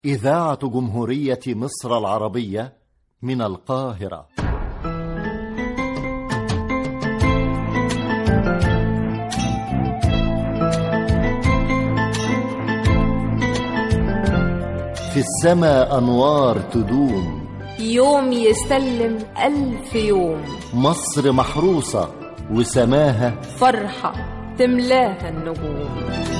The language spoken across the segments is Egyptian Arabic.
إذاعة جمهورية مصر العربية من القاهرة في السماء أنوار تدوم يوم يسلم ألف يوم مصر محروسة وسماها فرحة تملاها النجوم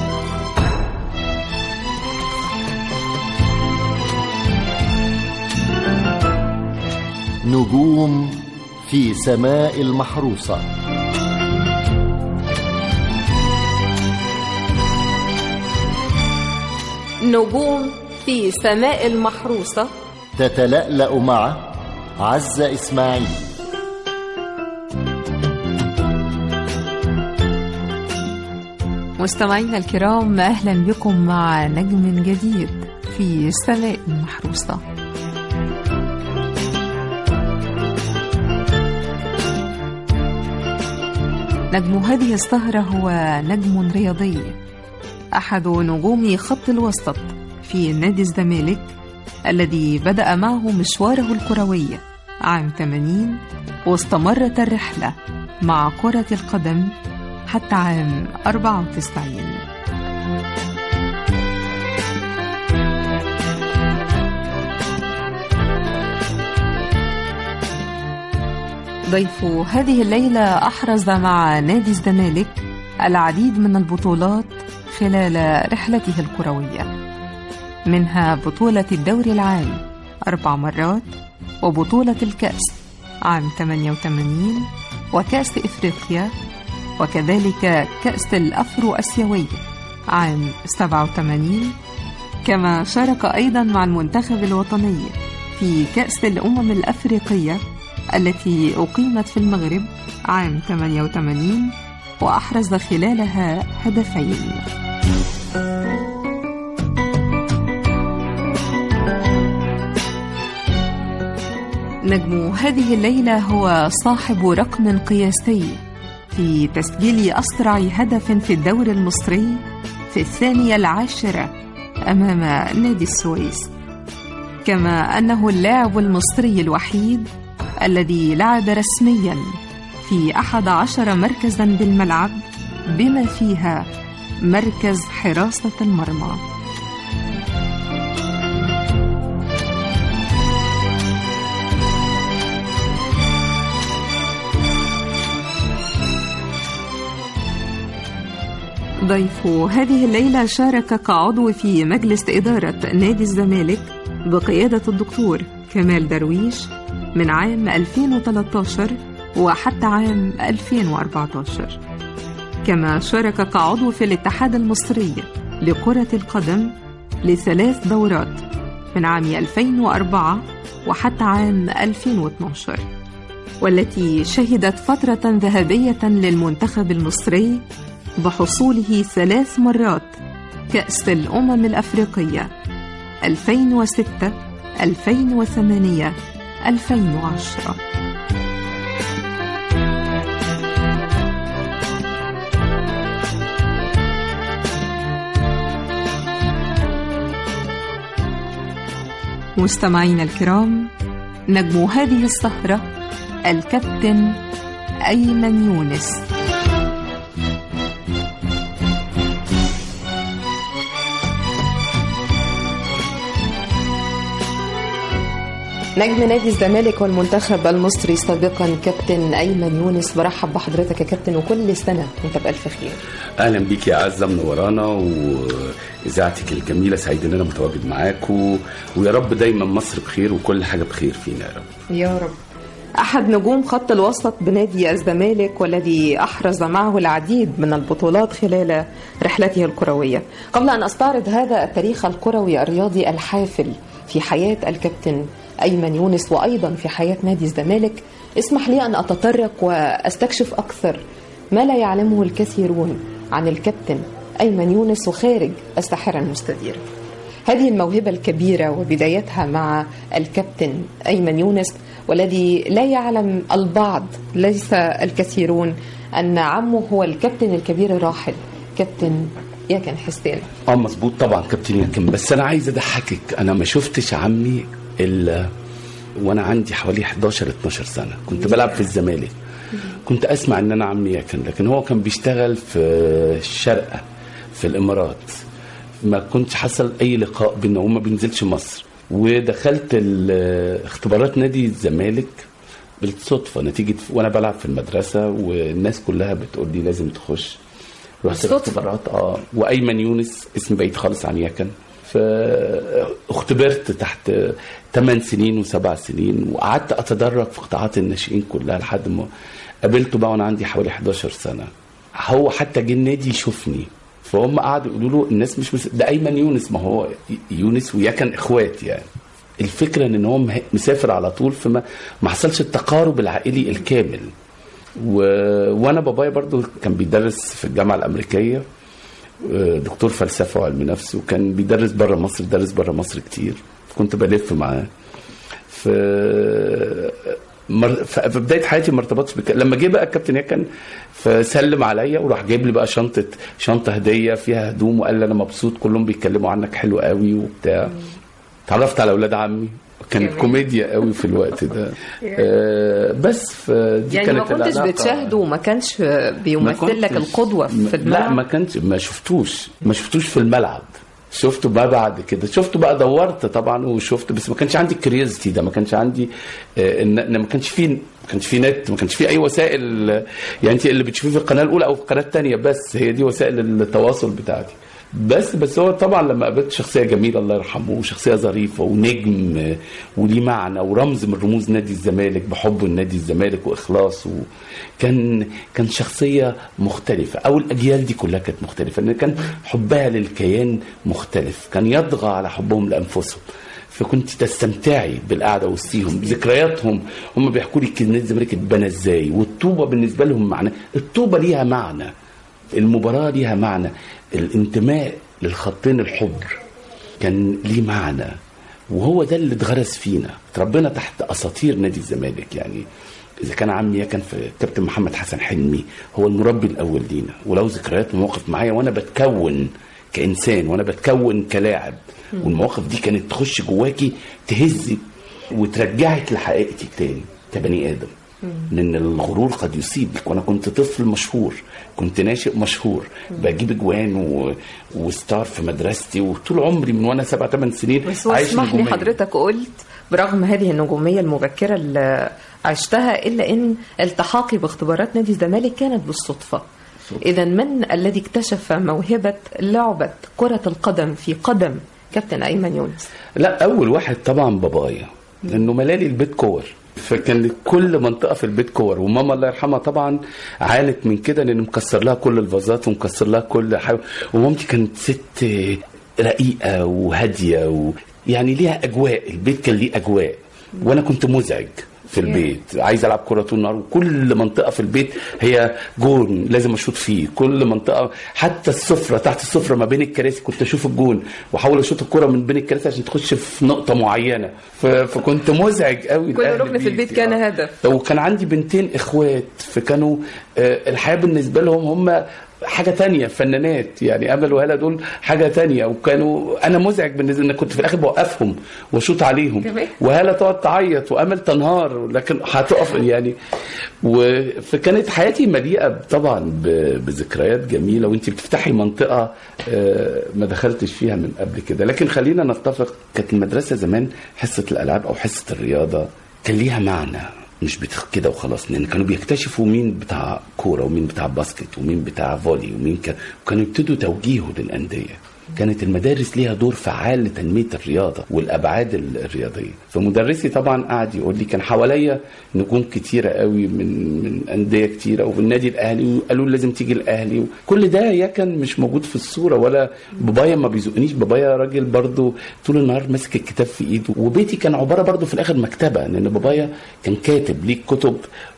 نجوم في سماء المحروسة نجوم في سماء المحروسة تتلألأ مع عزة إسماعيل مستمعينا الكرام أهلا بكم مع نجم جديد في السماء المحروسة نجم هذه السهرة هو نجم رياضي أحد نجوم خط الوسط في نادي الزمالك الذي بدأ معه مشواره الكروي عام 80 واستمرت الرحلة مع كرة القدم حتى عام 94 ضيف هذه الليلة أحرز مع نادي الزمالك العديد من البطولات خلال رحلته الكروية منها بطولة الدوري العام أربع مرات وبطولة الكأس عام 88 وكأس إفريقيا وكذلك كأس الأفرو أسيوي عام 87 كما شارك أيضا مع المنتخب الوطني في كأس الأمم الأفريقية التي أقيمت في المغرب عام 88 وأحرز خلالها هدفين نجم هذه الليلة هو صاحب رقم قياسي في تسجيل أسرع هدف في الدوري المصري في الثانية العاشرة أمام نادي السويس كما أنه اللاعب المصري الوحيد الذي لعب رسميا في أحد عشر مركزا بالملعب بما فيها مركز حراسة المرمى ضيف هذه الليلة شارك كعضو في مجلس إدارة نادي الزمالك بقيادة الدكتور كمال درويش من عام 2013 وحتى عام 2014 كما شارك كعضو في الاتحاد المصري لكرة القدم لثلاث دورات من عام 2004 وحتى عام 2012 والتي شهدت فترة ذهبية للمنتخب المصري بحصوله ثلاث مرات كأس الأمم الأفريقية 2006 2008 2010 مستمعينا الكرام نجم هذه السهرة الكابتن أيمن يونس نجم نادي الزمالك والمنتخب المصري سابقا كابتن ايمن يونس برحب بحضرتك يا كابتن وكل سنه وانت بالف خير اهلا بيك يا عزه منورانا واذاعتك الجميله سعيد ان انا متواجد معاكم ويا رب دايما مصر بخير وكل حاجه بخير فينا يا رب يا رب أحد نجوم خط الوسط بنادي الزمالك والذي أحرز معه العديد من البطولات خلال رحلته الكروية قبل أن أستعرض هذا التاريخ الكروي الرياضي الحافل في حياة الكابتن أيمن يونس وأيضا في حياة نادي الزمالك اسمح لي أن أتطرق وأستكشف أكثر ما لا يعلمه الكثيرون عن الكابتن أيمن يونس وخارج الساحرة المستديرة هذه الموهبة الكبيرة وبدايتها مع الكابتن أيمن يونس والذي لا يعلم البعض ليس الكثيرون أن عمه هو الكابتن الكبير الراحل كابتن يكن حسين اه مظبوط طبعا كابتن يمكن بس انا عايز اضحكك انا ما شفتش عمي الا وانا عندي حوالي 11 12 سنه كنت بلعب في الزمالك كنت اسمع ان انا عمي يكن لكن هو كان بيشتغل في الشارقه في الامارات ما كنتش حصل اي لقاء بينا وما بينزلش مصر ودخلت ال- اختبارات نادي الزمالك بالصدفه نتيجه وانا بلعب في المدرسه والناس كلها بتقول لي لازم تخش رحت بالصدفة؟ الاختبارات اه وايمن يونس اسم بعيد خالص عن يكن فاختبرت تحت 8 سنين وسبع سنين وقعدت اتدرج في قطاعات الناشئين كلها لحد ما قابلته بقى وانا عندي حوالي 11 سنه هو حتى جه النادي يشوفني فهم قعدوا يقولوا له الناس مش مس... ده ايمن يونس ما هو يونس ويكن اخوات يعني الفكره ان هو مه- مسافر على طول فما ما حصلش التقارب العائلي الكامل و... وانا بابايا برضو كان بيدرس في الجامعه الامريكيه آه، دكتور فلسفه وعلم نفس وكان بيدرس بره مصر درس بره مصر كتير كنت بلف معاه في مر... ف- في بدايه حياتي ما ارتبطتش بك... لما جه بقى الكابتن يكن فسلم عليا وراح جايب لي بقى شنطه شنطه هديه فيها هدوم وقال لي انا مبسوط كلهم بيتكلموا عنك حلو قوي وبتاع اتعرفت على اولاد عمي كانت جميل. كوميديا قوي في الوقت ده آه بس فدي يعني ما كانت كنتش العلاقة. بتشاهده وما كانش ما بيمثل لك كنتش- القدوه في لا الملعب ما كانش ما شفتوش ما شفتوش في الملعب شفته بقى بعد كده شفته بقى دورت طبعا وشفت بس ما كانش عندي الكريوزيتي ده ما كانش عندي آه، ان إن ما كانش في ما كانش في نت ما كانش في اي وسائل آه، يعني انت اللي بتشوفيه في القناه الاولى او في القناه الثانيه بس هي دي وسائل التواصل بتاعتي بس بس هو طبعا لما قابلت شخصيه جميله الله يرحمه وشخصيه ظريفه ونجم آه، وليه معنى ورمز من رموز نادي الزمالك بحبه لنادي الزمالك واخلاصه كان كان شخصيه مختلفه او الاجيال دي كلها كانت مختلفه لان كان حبها للكيان مختلف كان يطغى على حبهم لانفسهم فكنت تستمتعي بالقعده وسطيهم ذكرياتهم هم بيحكوا لي كده نادي الزمالك اتبنى ازاي والطوبه بالنسبه لهم معنى الطوبه ليها معنى المباراه ليها معنى الانتماء للخطين الحمر كان ليه معنى وهو ده اللي اتغرس فينا تربينا تحت اساطير نادي الزمالك يعني اذا كان عمي كان في كابتن محمد حسن حلمي هو المربي الاول لينا ولو ذكريات مواقف معايا وانا بتكون كانسان وانا بتكون كلاعب والمواقف دي كانت تخش جواكي تهزك وترجعك لحقيقتك تاني كبني ادم لان الغرور قد يصيبك وانا كنت طفل مشهور كنت ناشئ مشهور بجيب اجوان و... وستار في مدرستي وطول عمري من وانا سبع ثمان سنين بس هو عايش اسمح لي نجومية. حضرتك قلت برغم هذه النجوميه المبكره اللي عشتها الا ان التحاقي باختبارات نادي الزمالك كانت بالصدفه اذا من الذي اكتشف موهبه لعبه كره القدم في قدم كابتن ايمن يونس لا اول واحد طبعا بابايا لانه ملالي البيت كور فكان كل منطقه في البيت كور وماما الله يرحمها طبعا عانت من كده لان مكسر لها كل الفازات ومكسر لها كل حاجه ومامتي كانت ست رقيقه وهاديه و... يعني ليها اجواء البيت كان ليه اجواء وانا كنت مزعج في البيت عايز العب كره طول النهار وكل منطقه في البيت هي جون لازم اشوط فيه كل منطقه حتى السفره تحت السفره ما بين الكراسي كنت اشوف الجون واحاول اشوط الكره من بين الكراسي عشان تخش في نقطه معينه ف... فكنت مزعج قوي كل لأهل ركن في البيت كان آه. هدف. وكان عندي بنتين اخوات فكانوا آه، الحياه بالنسبه لهم هم حاجة تانية فنانات يعني أمل وهلا دول حاجة تانية وكانوا أنا مزعج بالنسبة إن كنت في الآخر بوقفهم وأشوط عليهم جميل. وهلا تقعد تعيط وأمل تنهار لكن هتقف يعني و... فكانت حياتي مليئة طبعا ب... بذكريات جميلة وأنت بتفتحي منطقة آه، ما دخلتش فيها من قبل كده لكن خلينا نتفق كانت المدرسة زمان حصة الألعاب أو حصة الرياضة كان ليها معنى مش بتخ كده وخلاص لان كانوا بيكتشفوا مين بتاع كوره ومين بتاع باسكت ومين بتاع فولي ومين كان وكانوا يبتدوا توجيهه للانديه كانت المدارس ليها دور فعال لتنميه الرياضه والابعاد ال- الرياضيه فمدرسي طبعا قعد يقول لي كان حواليا نجوم كتيره قوي من من انديه كتيره وفي النادي الاهلي وقالوا لي لازم تيجي الاهلي كل ده يا كان مش موجود في الصوره ولا بابايا ما بيزقنيش بابايا راجل برضو طول النهار ماسك الكتاب في ايده وبيتي كان عباره برضو في الاخر مكتبه لان بابايا كان كاتب ليه كتب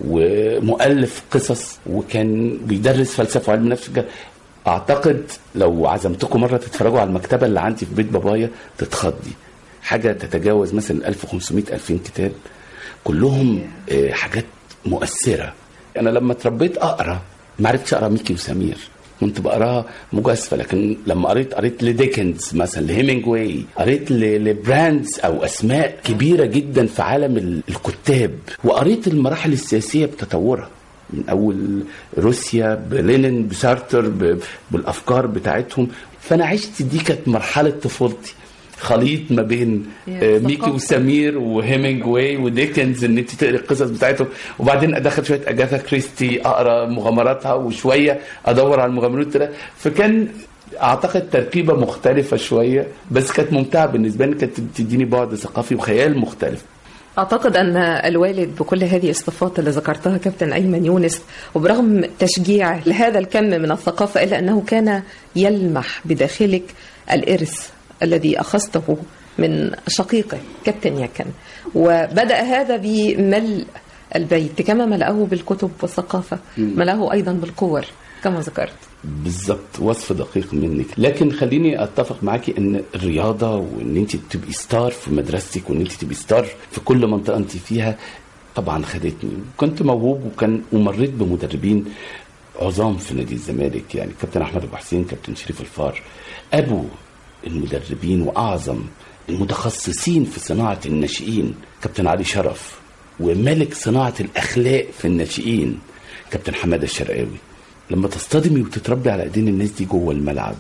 ومؤلف قصص وكان بيدرس فلسفه وعلم نفس كده. اعتقد لو عزمتكم مره تتفرجوا على المكتبه اللي عندي في بيت بابايا تتخضي حاجه تتجاوز مثلا 1500 2000 كتاب كلهم آه، حاجات مؤثره انا لما اتربيت اقرا ما عرفتش اقرا ميكي وسمير كنت بقراها مجازفه لكن لما قريت قريت لديكنز مثلا لهيمنجواي قريت ل- لبراندز او اسماء كبيره جدا في عالم ال- الكتاب وقريت المراحل السياسيه بتطورها من اول روسيا بلينين بسارتر ب- بالافكار بتاعتهم فانا عشت دي كانت مرحله طفولتي خليط ما بين يا آه، ميكي ثقافة. وسمير وهيمنجواي وديكنز ان انت تقري القصص بتاعتهم وبعدين ادخل شويه اجاثا كريستي اقرا مغامراتها وشويه ادور على المغامرات ده فكان اعتقد تركيبه مختلفه شويه بس كانت ممتعه بالنسبه لي كانت بتديني بعد ثقافي وخيال مختلف أعتقد أن الوالد بكل هذه الصفات اللي ذكرتها كابتن أيمن يونس وبرغم تشجيع لهذا الكم من الثقافة إلا أنه كان يلمح بداخلك الإرث الذي أخذته من شقيقه كابتن يكن وبدأ هذا بملء البيت كما ملأه بالكتب والثقافة ملأه أيضا بالكور كما ذكرت بالظبط وصف دقيق منك لكن خليني اتفق معاكي ان الرياضه وان انت تبقي ستار في مدرستك وان انت تبقي ستار في كل منطقه انت فيها طبعا خدتني كنت موهوب وكان ومريت بمدربين عظام في نادي الزمالك يعني كابتن احمد ابو حسين كابتن شريف الفار ابو المدربين واعظم المتخصصين في صناعه الناشئين كابتن علي شرف وملك صناعه الاخلاق في الناشئين كابتن حماده الشرقاوي لما تصطدمي وتتربي على ايدين الناس دي جوه الملعب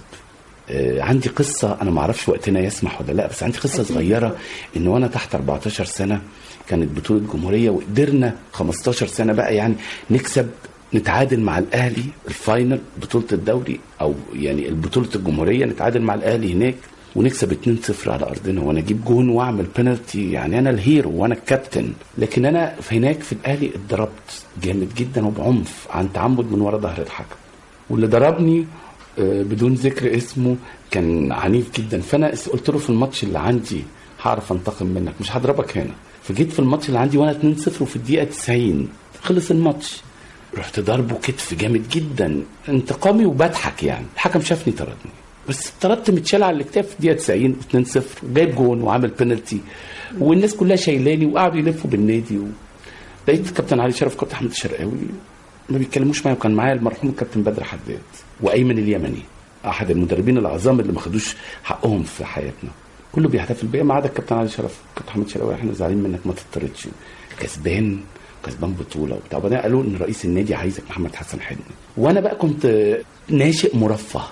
آه عندي قصه انا ما اعرفش وقتنا يسمح ولا لا بس عندي قصه صغيره ان وانا تحت 14 سنه كانت بطوله جمهوريه وقدرنا 15 سنه بقى يعني نكسب نتعادل مع الاهلي الفاينل بطوله الدوري او يعني بطوله الجمهوريه نتعادل مع الاهلي هناك ونكسب 2-0 على ارضنا وانا اجيب جون واعمل بينالتي يعني انا الهيرو وانا الكابتن لكن انا في هناك في الاهلي اتضربت جامد جدا وبعنف عن تعمد من ورا ظهر الحكم واللي ضربني آه، بدون ذكر اسمه كان عنيف جدا فانا قلت له في الماتش اللي عندي هعرف انتقم منك مش هضربك هنا فجيت في الماتش اللي عندي وانا 2-0 وفي الدقيقه 90 خلص الماتش رحت ضربه كتف جامد جدا انتقامي وبضحك يعني الحكم شافني طردني بس طردت متشال على الاكتاف في الدقيقه 90 2-0 وجايب جون وعامل بينالتي والناس كلها شايلاني وقعدوا يلفوا بالنادي و... لقيت كابتن علي شرف كابتن احمد الشرقاوي ما بيتكلموش معايا وكان معايا المرحوم الكابتن بدر حداد وايمن اليمني احد المدربين العظام اللي ما خدوش حقهم في حياتنا كله بيحتفل بيا ما عدا الكابتن علي شرف كابتن احمد الشرقاوي احنا زعلانين منك ما تطردش كسبان كسبان بطوله وبتاع وبعدين قالوا ان رئيس النادي عايزك محمد حسن حلمي وانا بقى كنت ناشئ مرفه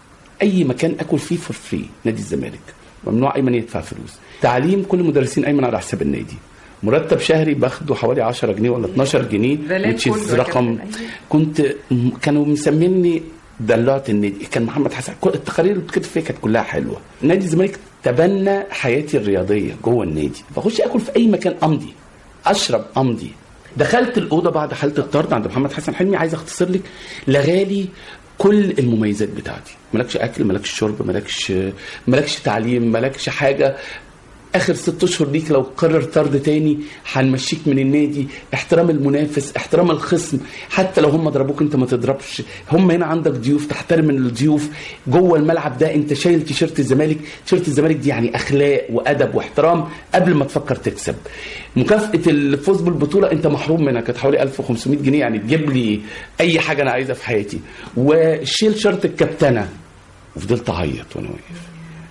اي مكان اكل فيه فور فري نادي الزمالك ممنوع ايمن يدفع فلوس تعليم كل مدرسين ايمن على حساب النادي مرتب شهري باخده حوالي 10 جنيه ولا 12 جنيه بلاش which كله is يا رقم كابتن أيمن. كنت م- كانوا مسميني دلعت النادي كان محمد حسن كل التقارير اللي بتكتب فيها كانت كلها حلوه نادي الزمالك تبنى حياتي الرياضيه جوه النادي فاخش اكل في اي مكان امضي اشرب امضي دخلت الاوضه بعد حاله الطرد عند محمد حسن حلمي عايز اختصر لك لغالي كل المميزات بتاعتي مالكش اكل مالكش شرب مالكش مالكش تعليم مالكش حاجه اخر ست اشهر ليك لو قرر طرد تاني هنمشيك من النادي احترام المنافس احترام الخصم حتى لو هم ضربوك انت ما تضربش هم هنا عندك ضيوف تحترم الضيوف جوه الملعب ده انت شايل تيشيرت الزمالك تيشيرت الزمالك دي يعني اخلاق وادب واحترام قبل ما تفكر تكسب مكافاه الفوز بالبطوله انت محروم منها كانت حوالي 1500 جنيه يعني تجيب لي اي حاجه انا عايزها في حياتي وشيل شرط الكابتنه وفضلت اعيط وانا واقف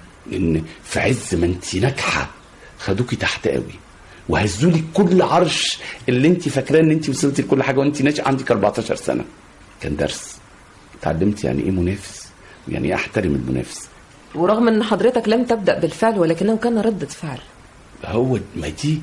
ان في عز ما انت ناجحه خدوكي تحت قوي وهزوا لك كل عرش اللي انت فاكراه ان انت وصلتي لكل حاجه وانت ناشئه عندك 14 سنه كان درس اتعلمت يعني ايه منافس يعني ايه احترم المنافس ورغم أن حضرتك لم تبدأ بالفعل ولكنه كان ردة فعل هو ما دي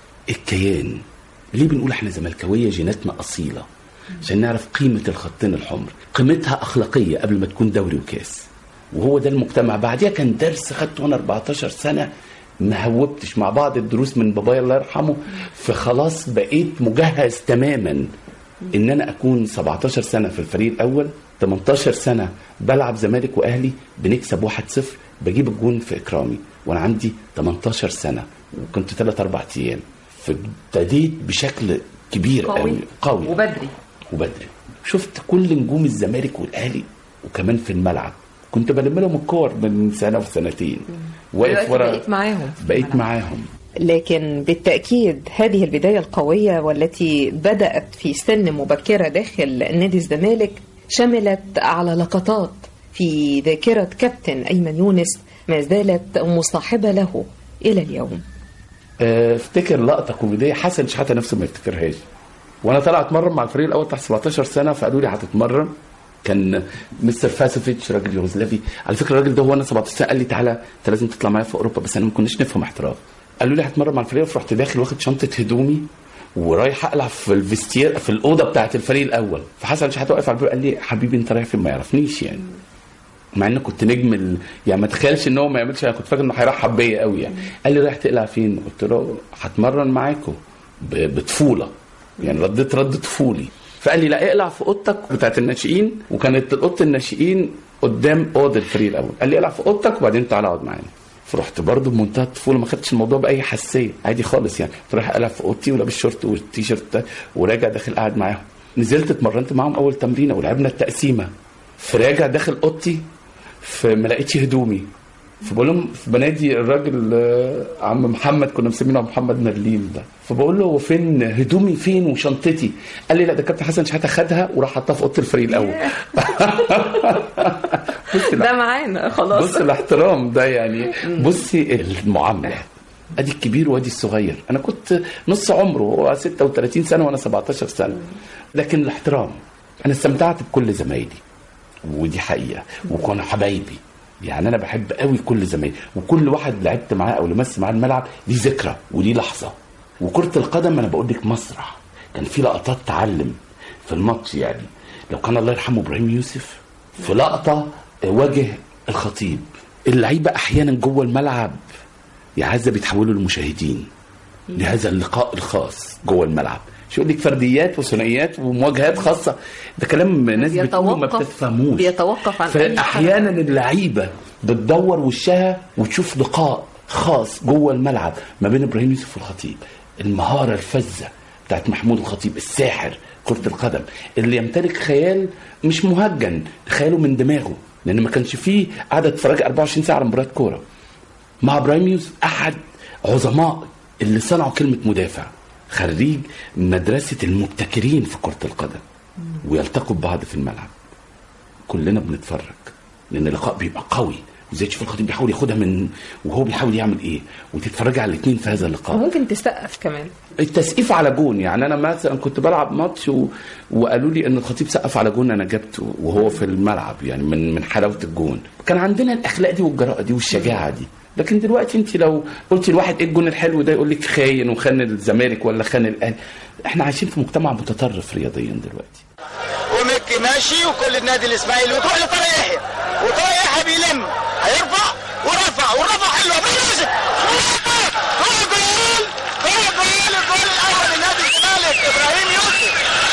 الكيان ليه بنقول احنا زملكاويه جيناتنا اصيله عشان نعرف قيمه الخطين الحمر قيمتها اخلاقيه قبل ما تكون دوري وكاس وهو ده المجتمع بعديها كان درس خدته وانا 14 سنه ما هوبتش مع بعض الدروس من بابايا الله يرحمه فخلاص بقيت مجهز تماما ان انا اكون 17 سنه في الفريق الاول 18 سنه بلعب زمالك واهلي بنكسب 1-0 بجيب الجون في اكرامي وانا عندي 18 سنه وكنت 3 4 ايام فابتديت بشكل كبير قوي. قوي قوي وبدري وبدري شفت كل نجوم الزمالك والاهلي وكمان في الملعب كنت بلم لهم الكور من سنه وسنتين واقف دلوقتي ورا بقيت معاهم بقيت معاهم لكن بالتأكيد هذه البداية القوية والتي بدأت في سن مبكرة داخل نادي الزمالك شملت على لقطات في ذاكرة كابتن أيمن يونس ما زالت مصاحبة له إلى اليوم آه، افتكر لقطه كوميديه حسن شحاته نفسه ما يفتكرهاش وانا طالع اتمرن مع الفريق الاول تحت 17 سنه فقالوا لي هتتمرن كان مستر فاسوفيتش راجل يوغوسلافي على فكره الراجل ده هو انا 17 سنه قال لي تعالى انت لازم تطلع معايا في اوروبا بس انا ما كناش نفهم احتراف قالوا لي هتمرن مع الفريق فرحت داخل واخد شنطه هدومي ورايح اقلع في الفيستير في الاوضه بتاعت الفريق الاول فحسن شحاته واقف على الباب قال لي حبيبي انت رايح فين ما يعرفنيش يعني مع ان كنت نجم ال... يعني ما تخيلش ان هو ما يعملش انا كنت فاكر انه هيرحب بيا قوي يعني قال لي رايح تقلع فين قلت له هتمرن معاكم ب... بطفوله يعني رديت رد طفولي فقال لي لا اقلع في اوضتك بتاعت الناشئين وكانت اوضه الناشئين قدام اوضه الفريق الاول قال لي اقلع في اوضتك وبعدين تعالى اقعد معانا فرحت برضه بمنتهى الطفوله ما خدتش الموضوع باي حساسيه عادي خالص يعني كنت رايح اقلع في اوضتي ولابس شورت والتيشيرت وراجع داخل قاعد معاهم نزلت اتمرنت معاهم اول تمرينه ولعبنا التقسيمه فراجع داخل اوضتي فما لقيتش هدومي فبقول لهم فبنادي الراجل آه، عم محمد كنا مسمينه عم محمد مرلين ده فبقول له هو فين هدومي فين وشنطتي قال لي لا ده كابتن حسن شحاته خدها وراح حطها في اوضه الفريق الاول بص ده معانا خلاص بص الاحترام ده يعني بصي المعامله ادي الكبير وادي الصغير انا كنت نص عمره هو 36 سنه وانا 17 سنه لكن الاحترام انا استمتعت بكل زمايلي ودي حقيقه وكانوا حبايبي يعني انا بحب قوي كل زمايلي وكل واحد لعبت معاه او لمست معاه الملعب ليه ذكرى وليه لحظه وكره القدم انا بقول لك مسرح كان في لقطات تعلم في الماتش يعني لو كان الله يرحمه ابراهيم يوسف في لقطه واجه الخطيب اللعيبه احيانا جوه الملعب يا عزه بيتحولوا للمشاهدين لهذا اللقاء الخاص جوه الملعب شو يقول لك فرديات وثنائيات ومواجهات خاصه ده كلام ناس بتقولوا ما بيتوقف بتفهموش بيتوقف عن أي فاحيانا اللعيبه بتدور وشها وتشوف لقاء خاص جوه الملعب ما بين ابراهيم يوسف والخطيب المهاره الفذه بتاعت محمود الخطيب الساحر كره القدم اللي يمتلك خيال مش مهجن خياله من دماغه لان ما كانش فيه قاعده تتفرج 24 ساعه على مباراه كوره مع ابراهيم يوسف احد عظماء اللي صنعوا كلمه مدافع خريج مدرسه المبتكرين في كره القدم ويلتقوا ببعض في الملعب كلنا بنتفرج لان اللقاء بيبقى قوي وزي تشوف الخطيب بيحاول ياخدها من وهو بيحاول يعمل ايه وتتفرج على الاثنين في هذا اللقاء وممكن تسقف كمان التسقيف على جون يعني انا مثلا كنت بلعب ماتش و... وقالوا لي ان الخطيب سقف على جون انا جبته وهو في الملعب يعني من من حلاوه الجون كان عندنا الاخلاق دي والجراءه دي والشجاعه دي لكن دلوقتي انت لو قلت لواحد ايه الجون الحلو ده يقول لك خاين وخان الزمالك ولا خان الاهلي احنا عايشين في مجتمع متطرف رياضيا دلوقتي ومكي ماشي وكل النادي الاسماعيلي وتروح لطارق يحيى وطارق يحيى بيلم هيرفع ورفع ورفع حلوه بيوسف جول جول جول جول الجول الاول لنادي الزمالك ابراهيم يوسف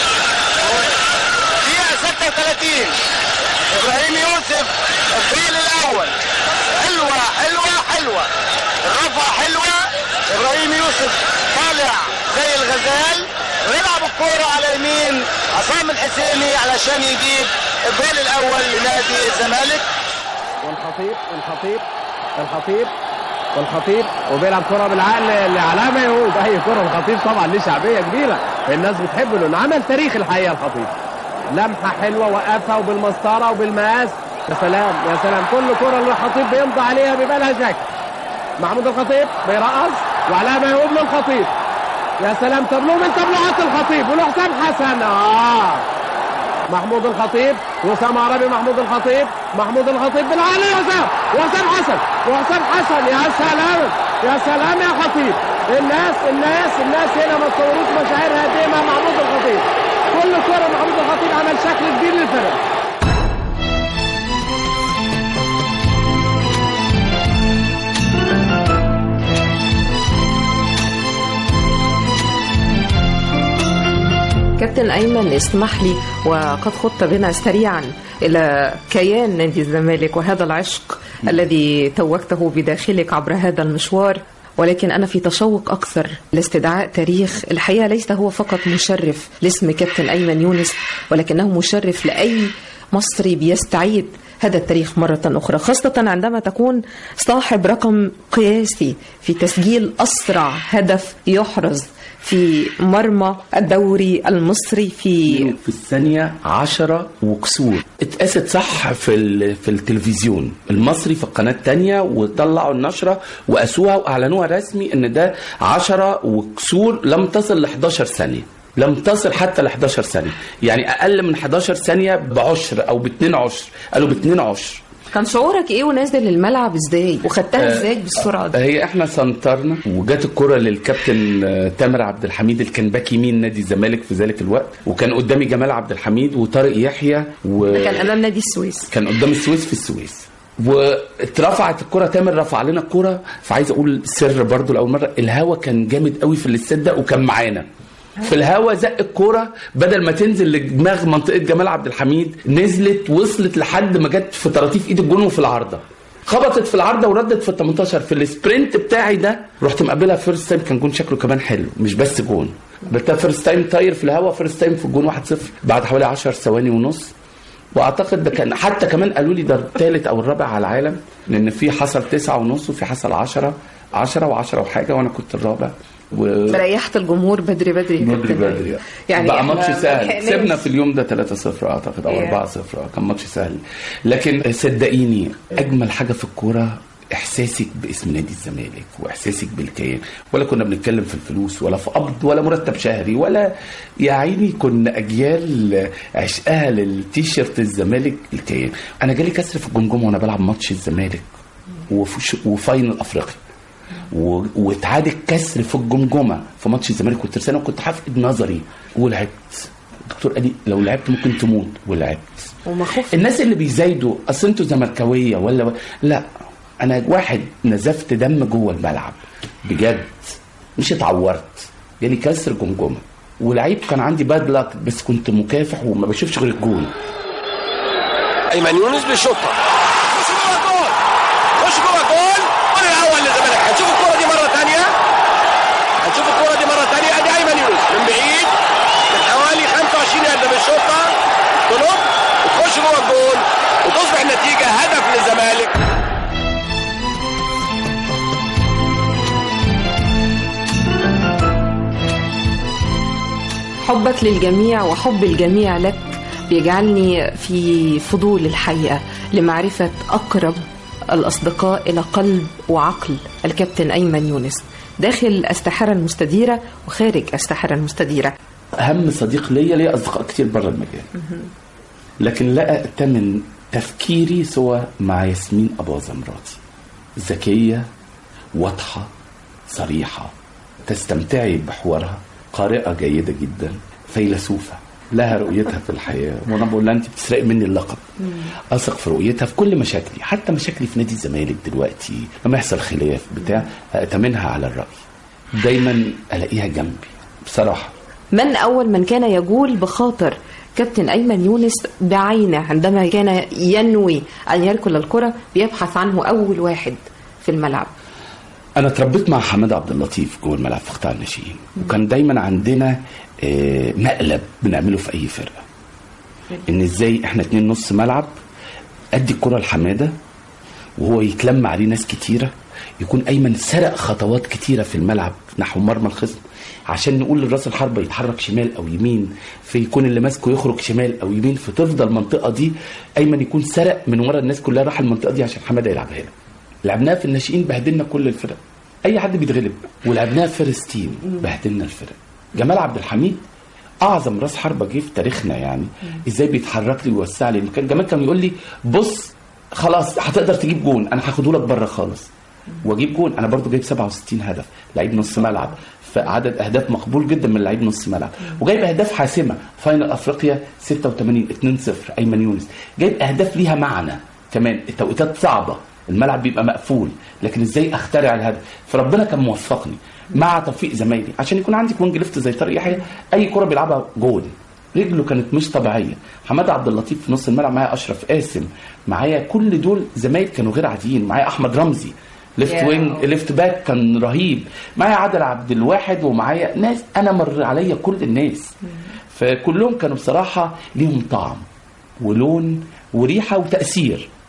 دقيقه 36 ابراهيم يوسف الجول الاول حلوه حلوه حلوه الرفعه حلوه ابراهيم يوسف طالع زي الغزال ويلعب الكوره على يمين عصام الحسيني علشان يجيب الجول الاول لنادي الزمالك والخطيب الخطيب الخطيب والخطيب وبيلعب كرة بالعقل لعلاء ميهوب اي كرة الخطيب طبعا ليه شعبية كبيرة الناس بتحبه لانه عمل تاريخ الحقيقة الخطيب لمحة حلوة وقفها وبالمسطرة وبالمقاس يا سلام يا سلام كل كرة اللي الخطيب بيمضي عليها بيبقى لها شكل محمود الخطيب بيرقص وعلاء ميهوب للخطيب يا سلام تبلو من تبلوهات الخطيب ولحسام حسن اه محمود الخطيب وسام عربي محمود الخطيب محمود الخطيب بالعالي يا وسام وسام حسن وسام حسن يا سلام يا سلام يا خطيب الناس الناس الناس هنا ما تصوروش مشاعرها قد ايه مع محمود الخطيب كل كرة محمود الخطيب عمل شكل كبير للفرق كابتن أيمن اسمح لي وقد خضت بنا سريعا إلى كيان نادي الزمالك وهذا العشق الذي توجته بداخلك عبر هذا المشوار ولكن أنا في تشوق أكثر لاستدعاء تاريخ الحقيقة ليس هو فقط مشرف لاسم كابتن أيمن يونس ولكنه مشرف لأي مصري بيستعيد هذا التاريخ مرة أخرى خاصة عندما تكون صاحب رقم قياسي في تسجيل أسرع هدف يحرز في مرمى الدوري المصري في في الثانية عشرة وكسور اتقاست صح في, ال- في التلفزيون المصري في القناة التانية وطلعوا النشرة وقاسوها واعلنوها رسمي ان ده عشرة وكسور لم تصل ل 11 ثانية لم تصل حتى ل 11 ثانية يعني اقل من 11 ثانية بعشر او باتنين عشر قالوا باتنين عشر كان شعورك ايه ونازل الملعب ازاي وخدتها ازاي بالسرعه دي هي احنا سنترنا وجات الكرة للكابتن آه، تامر عبد الحميد اللي كان باك يمين نادي الزمالك في ذلك الوقت وكان قدامي جمال عبد الحميد وطارق يحيى و... ده كان امام نادي السويس كان قدام السويس في السويس واترفعت الكرة تامر رفع لنا الكرة فعايز اقول سر برضو لاول مرة الهوا كان جامد قوي في الاستاد ده وكان معانا في الهوا زق الكرة بدل ما تنزل لدماغ منطقة جمال عبد الحميد نزلت وصلت لحد ما جت في طراطيف ايد الجون وفي العارضة خبطت في العارضة وردت في ال 18 في السبرنت بتاعي ده رحت مقابلها فيرست تايم كان جون شكله كمان حلو مش بس جون قابلتها فيرست تايم طاير في الهوا فيرست تايم في الجون 1-0 بعد حوالي 10 ثواني ونص واعتقد ده كان حتى كمان قالوا لي ده الثالث او الرابع على العالم لان في حصل تسعة ونص وفي حصل 10 10 و10 وحاجه وانا كنت الرابع و ريحت الجمهور بدري بدري يا بدري كابتن. بدري يعني بقى إحنا ماتش ما سهل لحقناش. كسبنا في اليوم ده 3-0 اعتقد او Yeah. 4-0 آه، كان ماتش سهل لكن صدقيني اجمل حاجه في الكوره احساسك باسم نادي الزمالك واحساسك بالكيان ولا كنا بنتكلم في الفلوس ولا في قبض ولا مرتب شهري ولا يا عيني كنا اجيال عشقها للتيشيرت الزمالك الكيان انا جالي كسر في الجمجمه وانا بلعب ماتش الزمالك وفي وفاينل افريقيا و- واتعاد الكسر في الجمجمه في ماتش الزمالك والترسانه وكنت هفقد نظري ولعبت الدكتور قال لي لو لعبت ممكن تموت ولعبت وما خفت الناس اللي بيزايدوا اصل انتوا زملكاويه ولا لا انا واحد نزفت دم جوه الملعب بجد مش اتعورت جالي كسر جمجمه ولعيب كان عندي باد لك بس كنت مكافح وما بشوفش غير الجول ايمن يونس بيشوطها خش جوه الجول خش جوه الجول الجول الاول للزمالك هنشوف الكره دي مره ثانيه هنشوف الكره دي مره ثانيه ادي ايمن يونس من بعيد من حوالي 25 يارده بالشوطه تنط وتخش جوه الجول وتصبح النتيجه هدف للزمالك حبك للجميع وحب الجميع لك بيجعلني في فضول الحقيقة لمعرفة أقرب الأصدقاء إلى قلب وعقل الكابتن أيمن يونس داخل الساحرة المستديرة وخارج الساحرة المستديرة اهم صديق ليا ليا اصدقاء كتير بره المجال لكن لا أأتمن تفكيري سوى مع ياسمين أباظة مراتي ذكية واضحة صريحة تستمتعي بحوارها قارئة جيدة جدا فيلسوفة لها رؤيتها في الحياة وأنا بقول لها أنت بتسرقي مني اللقب أثق في رؤيتها في كل مشاكلي حتى مشاكلي في نادي الزمالك دلوقتي لما يحصل خلاف بتاع أأتمنها على الرأي دايما ألاقيها جنبي بصراحة من أول من كان يجول بخاطر كابتن أيمن يونس بعينه عندما كان ينوي أن يركل الكرة بيبحث عنه أول واحد في الملعب انا اتربيت مع حماد عبد اللطيف جوه الملعب في قطاع الناشئين وكان دايما عندنا آه، مقلب بنعمله في اي فرقه ان ازاي احنا اتنين نص ملعب ادي الكره لحماده وهو يتلم عليه ناس كتيره يكون ايمن سرق خطوات كتيره في الملعب نحو مرمى الخصم عشان نقول للراس الحربه يتحرك شمال او يمين فيكون اللي ماسكه يخرج شمال او يمين فتفضل المنطقه دي ايمن يكون سرق من ورا الناس كلها راح المنطقه دي عشان حماده يلعبها له لعبناها في الناشئين بهدلنا كل الفرق اي حد بيتغلب ولعبناها فيرست تيم بهدلنا الفرق جمال عبد الحميد اعظم راس حربه جه في تاريخنا يعني ازاي بيتحرك لي ويوسع لي المكان جمال كان يقول لي بص خلاص هتقدر تجيب جون انا هاخده لك بره خالص واجيب جون انا برضو جايب 67 هدف لعيب نص ملعب فعدد اهداف مقبول جدا من لعيب نص ملعب وجايب اهداف حاسمه فاينل افريقيا 86 2-0 ايمن يونس جايب اهداف ليها معنى كمان التوقيتات صعبه الملعب بيبقى مقفول لكن ازاي اخترع الهدف فربنا كان موفقني مع توفيق زمايلي عشان يكون عندك وينج ليفت زي طارق يحيى اي كره بيلعبها جول رجله كانت مش طبيعيه حماده عبد اللطيف في نص الملعب معايا اشرف قاسم معايا كل دول زمايل كانوا غير عاديين معايا احمد رمزي ليفت يا. وينج ليفت باك كان رهيب معايا عادل عبد الواحد ومعايا ناس انا مر عليا كل الناس فكلهم كانوا بصراحه ليهم طعم ولون وريحه وتاثير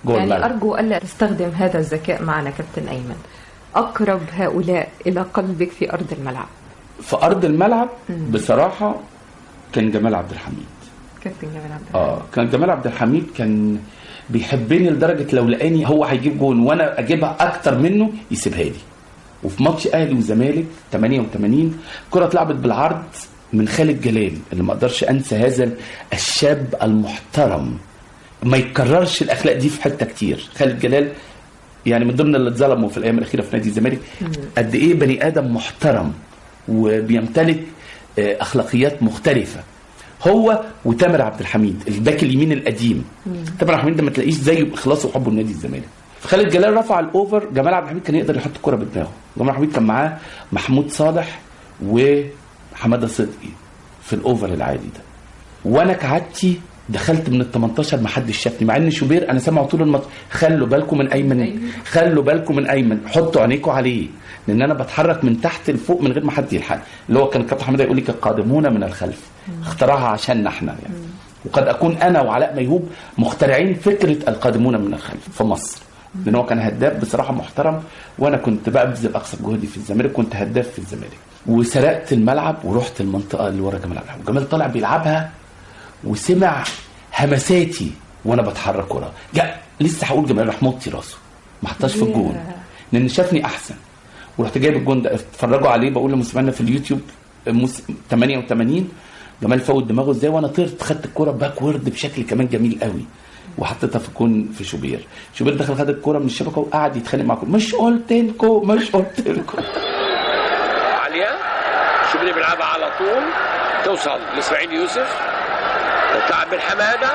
جوه يعني الملعب أرجو ألا تستخدم هذا الذكاء معنا كابتن أيمن أقرب هؤلاء إلى قلبك في أرض الملعب في ارض الملعب بصراحه كان جمال عبد الحميد كابتن جمال عبد اه كان جمال عبد الحميد كان بيحبني لدرجه لو لقاني هو هيجيب جون وانا اجيبها اكتر منه يسيبها لي وفي ماتش اهلي وزمالك 88 كره اتلعبت بالعرض من خالد جلال اللي ما اقدرش انسى هذا الشاب المحترم ما يكررش الاخلاق دي في حته كتير خالد جلال يعني من ضمن اللي اتظلموا في الايام الاخيره في نادي الزمالك قد ايه بني ادم محترم وبيمتلك آه، اخلاقيات مختلفه هو وتامر عبد الحميد الباك اليمين القديم تامر عبد الحميد ده ما تلاقيش زيه باخلاصه وحبه لنادي الزمالك فخالد جلال رفع الاوفر جمال عبد الحميد كان يقدر يحط الكره بدماغه جمال عبد الحميد كان معاه محمود صالح وحماده صدقي في الاوفر العادي ده وانا كعادتي دخلت من ال 18 ما حدش شافني مع ان شوبير انا سامعه طول الماتش خلوا بالكم من ايمن خلوا بالكم من ايمن حطوا عينيكم عليه لان انا بتحرك من تحت لفوق من غير ما حد يلحق اللي هو كان كابتن حماده يقول لك القادمون من الخلف اخترعها عشاننا احنا يعني وقد اكون انا وعلاء ميهوب مخترعين فكره القادمون من الخلف في مصر لان هو كان هداف بصراحه محترم وانا كنت ببذل اقصى جهدي في الزمالك كنت هداف في الزمالك وسرقت الملعب ورحت المنطقه اللي ورا جمال عبد الحميد جمال طالع بيلعبها وسمع همساتي وانا بتحرك وراه جاء لسه هقول جمال راح موطي راسه ما حطاش في الجون لان شافني احسن ورحت جايب الجون ده اتفرجوا عليه بقول لمسمعنا في اليوتيوب موس- 88 جمال فوت دماغه ازاي وانا طرت خدت الكوره باك وورد بشكل كمان جميل قوي وحطيتها في الجون في شوبير شوبير دخل خد الكوره من الشبكه وقعد يتخانق معاكم مش قلت لكم مش قلت لكم عالية شبري بيلعبها على طول توصل لاسماعيل يوسف تلعب من حماده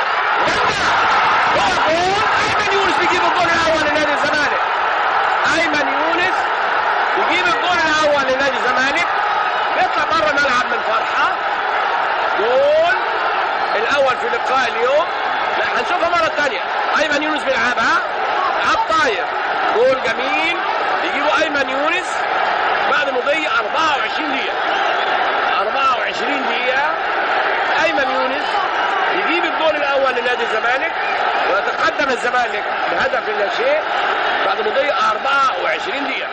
جول ايمن يونس بيجيب الجول الاول لنادي الزمالك ايمن يونس يجيب الجول الاول لنادي الزمالك بيطلع بره الملعب من فرحه جول الاول في لقاء اليوم لا هنشوفها مره ثانيه ايمن يونس بيلعبها لعب طاير جول جميل يجيبوا ايمن يونس بعد مضي 24 دقيقه 24 دقيقه ايمن يونس يجيب الجول الاول لنادي الزمالك ويتقدم الزمالك بهدف لا شيء بعد مضي 24 دقيقه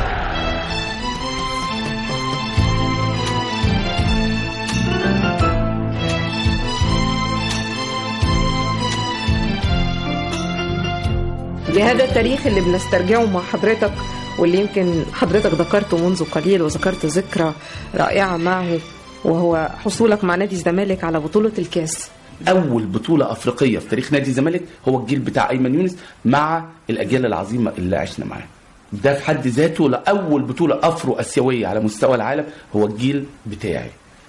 بهذا التاريخ اللي بنسترجعه مع حضرتك واللي يمكن حضرتك ذكرته منذ قليل وذكرت ذكرى رائعة معه وهو حصولك مع نادي الزمالك على بطولة الكاس اول بطوله افريقيه في تاريخ نادي الزمالك هو الجيل بتاع ايمن يونس مع الاجيال العظيمه اللي عشنا معاها ده في حد ذاته لاول بطوله افرو اسيويه على مستوى العالم هو الجيل بتاعي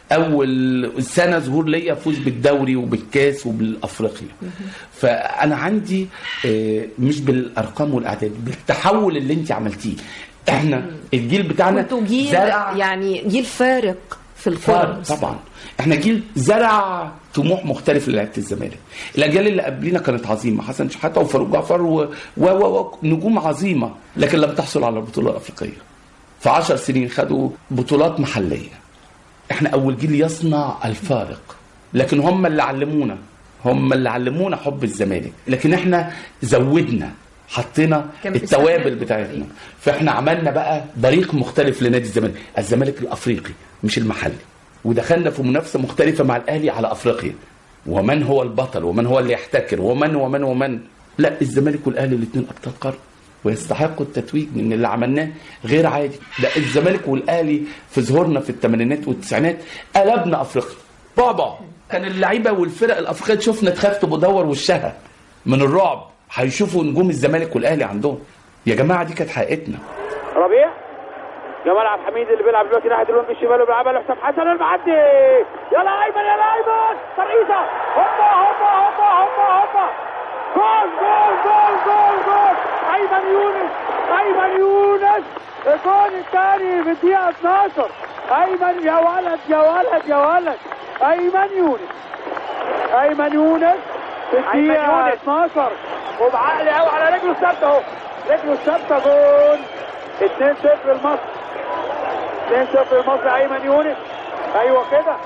اول سنه ظهور ليا فوز بالدوري وبالكاس وبالافريقيا فانا عندي آه، مش بالارقام والاعداد بالتحول اللي انت عملتيه احنا الجيل بتاعنا كنتوا جيل زرع يعني جيل فارق في الكرة فارق طبعا احنا جيل زرع طموح مختلف للعيبه الزمالك الاجيال اللي قبلنا كانت عظيمه حسن شحاته وفاروق جعفر و... و... و... و... نجوم عظيمه لكن لم تحصل على البطوله الافريقيه في عشر سنين خدوا بطولات محليه احنا اول جيل يصنع الفارق لكن هم اللي علمونا هم اللي علمونا حب الزمالك لكن احنا زودنا حطينا كان في التوابل استعداد بتاعتنا فاحنا عملنا بقى بريق مختلف لنادي الزمالك الزمالك الافريقي مش المحلي ودخلنا في منافسه مختلفه مع الاهلي على افريقيا ومن هو البطل ومن هو اللي يحتكر ومن ومن ومن لا الزمالك والاهلي الاثنين ابطال قرن ويستحقوا التتويج من اللي عملناه غير عادي ده الزمالك والاهلي في ظهورنا في الثمانينات والتسعينات قلبنا افريقيا بعبع كان اللعيبه والفرق الافريقيه تشوفنا تخاف تدور وشها من الرعب هيشوفوا نجوم الزمالك والاهلي عندهم يا جماعه دي كانت حقيقتنا ربيع جمال عبد الحميد اللي بيلعب دلوقتي ناحيه الوينج الشمال وبيلعبها لحسام حسن المعدي يلا ايمن يلا ايمن ترقيصه هوبا هوبا هوبا هوبا هوبا جول جول جول جول جول ايمن يونس ايمن يونس الجول الثاني في الدقيقه 12 ايمن يا ولد يا ولد يا ولد ايمن يونس ايمن يونس في الدقيقه 12 وبعقل قوي على رجله الثابته اهو رجله الثابته جول 2-0 لمصر 2-0 لمصر ايمن يونس ايوه كده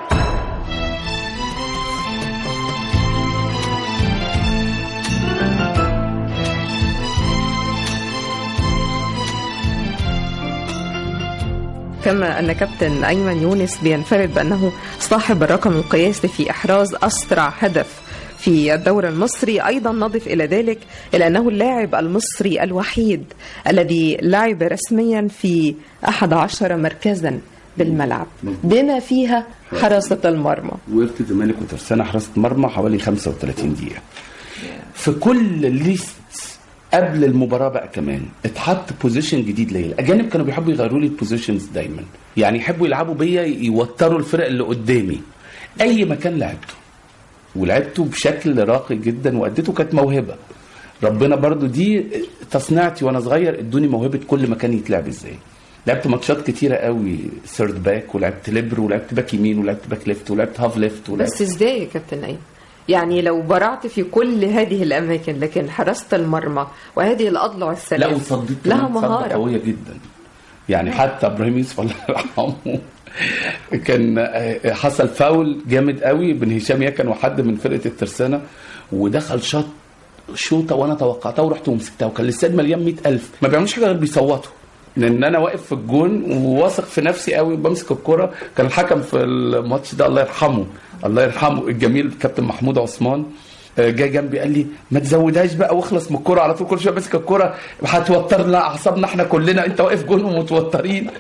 كما أن كابتن أيمن يونس بينفرد بأنه صاحب الرقم القياسي في إحراز أسرع هدف في الدوري المصري أيضا نضف إلى ذلك إلى أنه اللاعب المصري الوحيد الذي لعب رسميا في 11 مركزا بالملعب بما فيها حراسة المرمى وقفت الزمالك وترسانة حراسة مرمى حوالي 35 دقيقة في كل ليست قبل المباراة بقى كمان اتحط بوزيشن جديد ليا الأجانب كانوا بيحبوا يغيروا لي البوزيشنز دايما يعني يحبوا يلعبوا بيا يوتروا الفرق اللي قدامي أي مكان لعبته ولعبته بشكل راقي جدا وأديته كانت موهبة ربنا برضو دي تصنيعتي وانا صغير ادوني موهبه كل مكان يتلعب ازاي لعبت ماتشات كتيره قوي ثيرد باك ولعبت ليبر ولعبت باك يمين ولعبت باك ليفت ولعبت هاف ليفت ولعبت بس ازاي يا كابتن أيمن يعني لو برعت في كل هذه الأماكن لكن حراسة المرمى وهذه الأضلع الثلاث لا وصديت لها كمان صدة مهارة قويه جدا يعني حتى ابراهيم يوسف الله يرحمه كان آه، حصل فاول جامد قوي بين هشام يكن وحد من فرقه الترسانه ودخل شاط شوطه وانا توقعتها ورحت ومسكتها وكان الاستاد مليان 100000 ما بيعملوش حاجه غير بيصوتوا لان انا واقف في الجون وواثق في نفسي قوي بمسك الكرة كان الحكم في الماتش ده الله يرحمه الله يرحمه الجميل الكابتن محمود عثمان آه، جه جنبي قال لي ما تزودهاش بقى واخلص من الكوره على طول كل شويه ماسك الكوره هتوترنا اعصابنا احنا كلنا انت واقف جون ومتوترين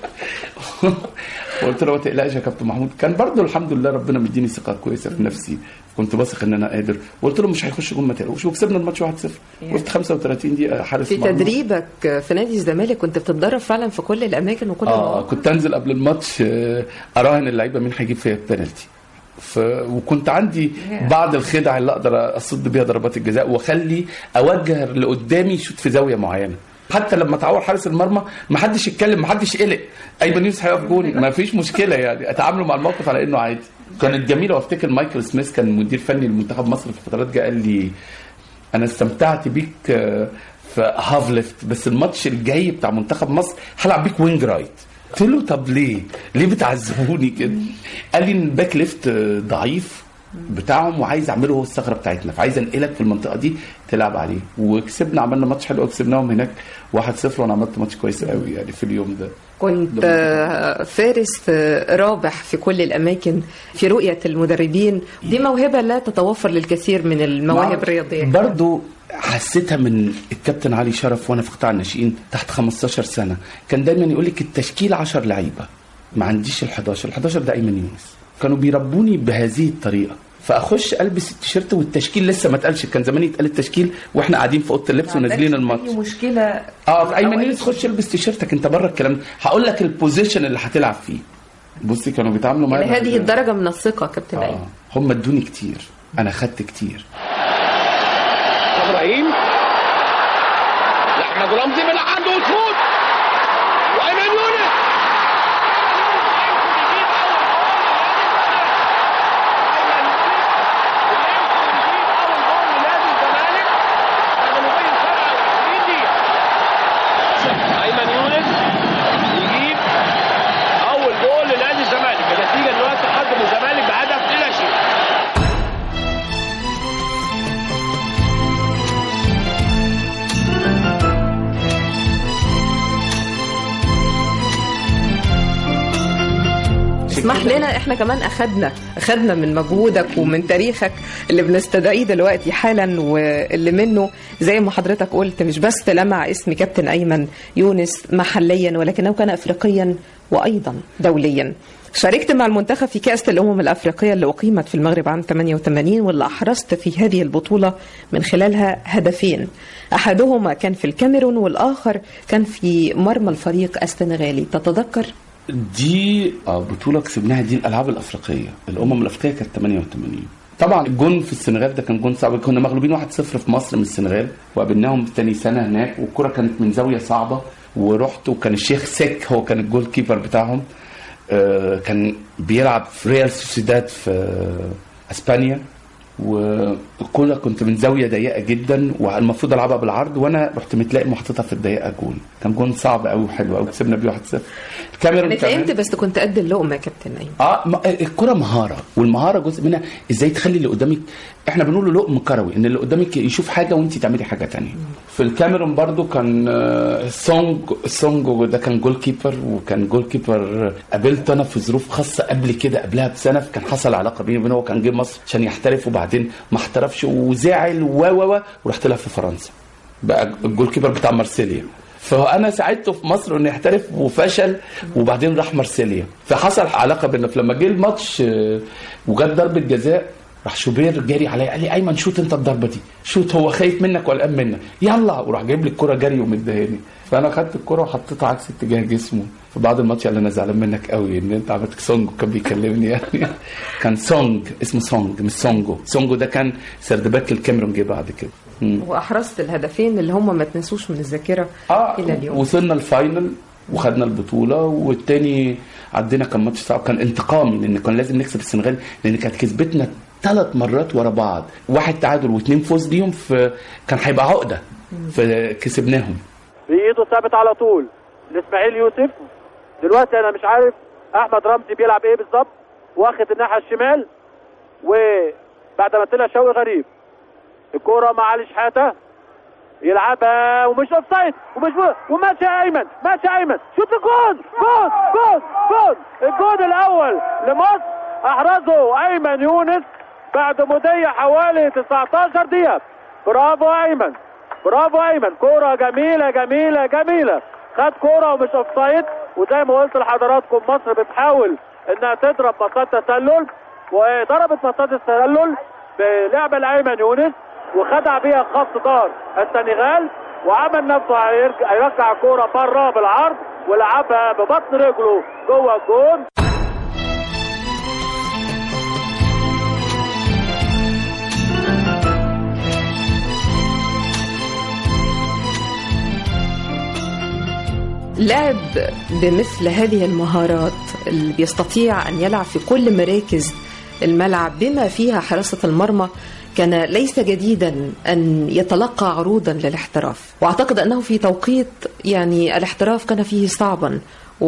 قلت له ما تقلقش يا كابتن محمود كان برضه الحمد لله ربنا مديني ثقه كويسه في نفسي كنت واثق ان انا قادر وقلت له مش هيخش جون ما تقلقوش وكسبنا الماتش 1-0 وقفت 35 دقيقه حارس في مرمى. تدريبك في نادي الزمالك كنت بتتدرب فعلا في كل الأماكن وكل اه المواقع كنت انزل قبل الماتش آه، اراهن اللعيبه مين هيجيب فيها البنالتي ف... وكنت عندي بعض الخدع اللي اقدر اصد بيها ضربات الجزاء واخلي اوجه اللي قدامي يشوط في زاويه معينه حتى لما تعور حارس المرمى ما حدش يتكلم ما حدش قلق ايمن يونس هيقف جون ما فيش مشكله يعني اتعاملوا مع الموقف على انه عادي كانت جميله وافتكر مايكل سميث كان مدير فني لمنتخب مصر في فترات جه قال لي انا استمتعت بيك آه، في هاف ليفت بس الماتش الجاي بتاع منتخب مصر هلعب بيك وينج رايت قلت له طب ليه؟ ليه بتعذبوني كده؟ قال لي ان الباك ليفت آه، ضعيف بتاعهم وعايز اعمله هو الثغره بتاعتنا فعايز انقلك في المنطقه دي تلعب عليه وكسبنا عملنا ماتش حلو كسبناهم هناك 1-0 وانا عملت ماتش كويس قوي يعني في اليوم ده كنت آه، فارس آه، رابح في كل الأماكن في رؤية المدربين دي موهبة لا تتوفر للكثير من المواهب الرياضية برضو حسيتها من الكابتن علي شرف وانا في قطاع الناشئين تحت 15 سنه كان دايما يقول لك التشكيل 10 لعيبه ما عنديش ال 11 ال 11 ده ايمن يونس كانوا بيربوني بهذه الطريقه فاخش البس التيشيرت والتشكيل لسه ما اتقالش كان زمان يتقال التشكيل واحنا قاعدين في اوضه اللبس ونازلين الماتش أي مشكلة اه في ايمن يونس خش البس تيشيرتك انت بره الكلام ده هقول لك البوزيشن اللي هتلعب فيه بصي كانوا بيتعاملوا معايا لهذه الدرجة من الثقة كابتن أيمن اه هم ادوني كتير انا خدت كتير ابراهيم لاحمد رمزي من عنده وشوط وايمن يونس ايمن يونس يجيب اول جول لنادي الزمالك النتيجه دلوقتي تقدم الزمالك بهدف الى شيء اسمح لنا احنا كمان اخدنا اخدنا من مجهودك ومن تاريخك اللي بنستدعيه دلوقتي حالا واللي منه زي ما حضرتك قلت مش بس لمع اسم كابتن ايمن يونس محليا ولكنه كان افريقيا وايضا دوليا شاركت مع المنتخب في كأس الأمم الأفريقية اللي أقيمت في المغرب عام 88 واللي أحرزت في هذه البطولة من خلالها هدفين أحدهما كان في الكاميرون والآخر كان في مرمى الفريق السنغالي تتذكر؟ دي آه، بطولة كسبناها دي الألعاب الأفريقية الأمم الأفريقية كانت 88 طبعا الجون في السنغال ده كان جون صعب كنا مغلوبين 1-0 في مصر من السنغال وقابلناهم تاني سنة هناك والكرة كانت من زاوية صعبة ورحت وكان الشيخ سيك هو كان الجول كيبر بتاعهم آه، كان بيلعب في ريال سوسيداد في آه، اسبانيا والكوره كنت من زاويه ضيقه جدا والمفروض العبها بالعرض وانا رحت متلاقي محطتها في الضيقه جون كان جون صعب قوي وحلو قوي كسبنا بيه 1-0 الكاميرون انا كمان- فهمت بس كنت قد اللقمه يا كابتن ايمن اه ما- الكره مهاره والمهاره جزء منها ازاي تخلي اللي قدامك احنا بنقول له لقم كروي ان اللي قدامك يشوف حاجه وانت تعملي حاجه تانية في الكاميرون برضو كان آه، سونج سونج ده كان جول كيبر وكان جول كيبر قابلته انا في ظروف خاصه قبل كده قبلها بسنه كان حصل علاقه بيني وبينه هو كان جه مصر عشان يحترف وبعدين ما احترفش وزعل و و و ورحت لها في فرنسا بقى الجول كيبر بتاع مارسيليا فانا ساعدته في مصر انه يحترف وفشل وبعدين راح مارسيليا فحصل علاقه بينا فلما جه الماتش آه، وجت ضربه جزاء راح شوبير جاري عليا قال لي ايمن شوت انت الضربه دي شوت هو خايف منك وقلقان منك يلا وراح جايب لي الكره جري ومدهاني فانا خدت الكره وحطيتها عكس اتجاه جسمه فبعد الماتش قال لي انا زعلان منك قوي ان انت عملت سونج وكان بيكلمني يعني كان سونج اسمه سونج مش سونجو سونجو ده كان سردباك الكاميرون جه بعد كده مم. واحرزت الهدفين اللي هم ما تنسوش من الذاكره اه الى اليوم وصلنا الفاينل وخدنا البطوله والتاني عدينا كان ماتش صعب كان انتقامي لان كان لازم نكسب السنغال لان كانت كسبتنا ثلاث مرات ورا بعض واحد تعادل واثنين فوز بيهم في كان هيبقى عقده فكسبناهم بايده ثابت على طول لاسماعيل يوسف دلوقتي انا مش عارف احمد رمزي بيلعب ايه بالظبط واخد الناحيه الشمال وبعد ما طلع شوقي غريب الكوره مع علي شحاته يلعبها ومش اوف سايد ومش وماشي يا ايمن ماشي يا ايمن شوت الجول جول جول جول الجول الاول لمصر احرزه ايمن يونس بعد مضي حوالي 19 دقيقه برافو ايمن برافو ايمن كوره جميله جميله جميله خد كوره ومش اوف سايد وزي ما قلت لحضراتكم مصر بتحاول انها تضرب مسات تسلل وضربت مسات التسلل بلعبه لايمن يونس وخدع بيها خط دار السنغال وعمل نفسه هيرجع هيرجع الكوره بره بالعرض ولعبها ببطن رجله جوه الجون لاعب بمثل هذه المهارات اللي بيستطيع أن يلعب في كل مراكز الملعب بما فيها حراسة المرمى كان ليس جديدا أن يتلقى عروضا للاحتراف وأعتقد أنه في توقيت يعني الاحتراف كان فيه صعبا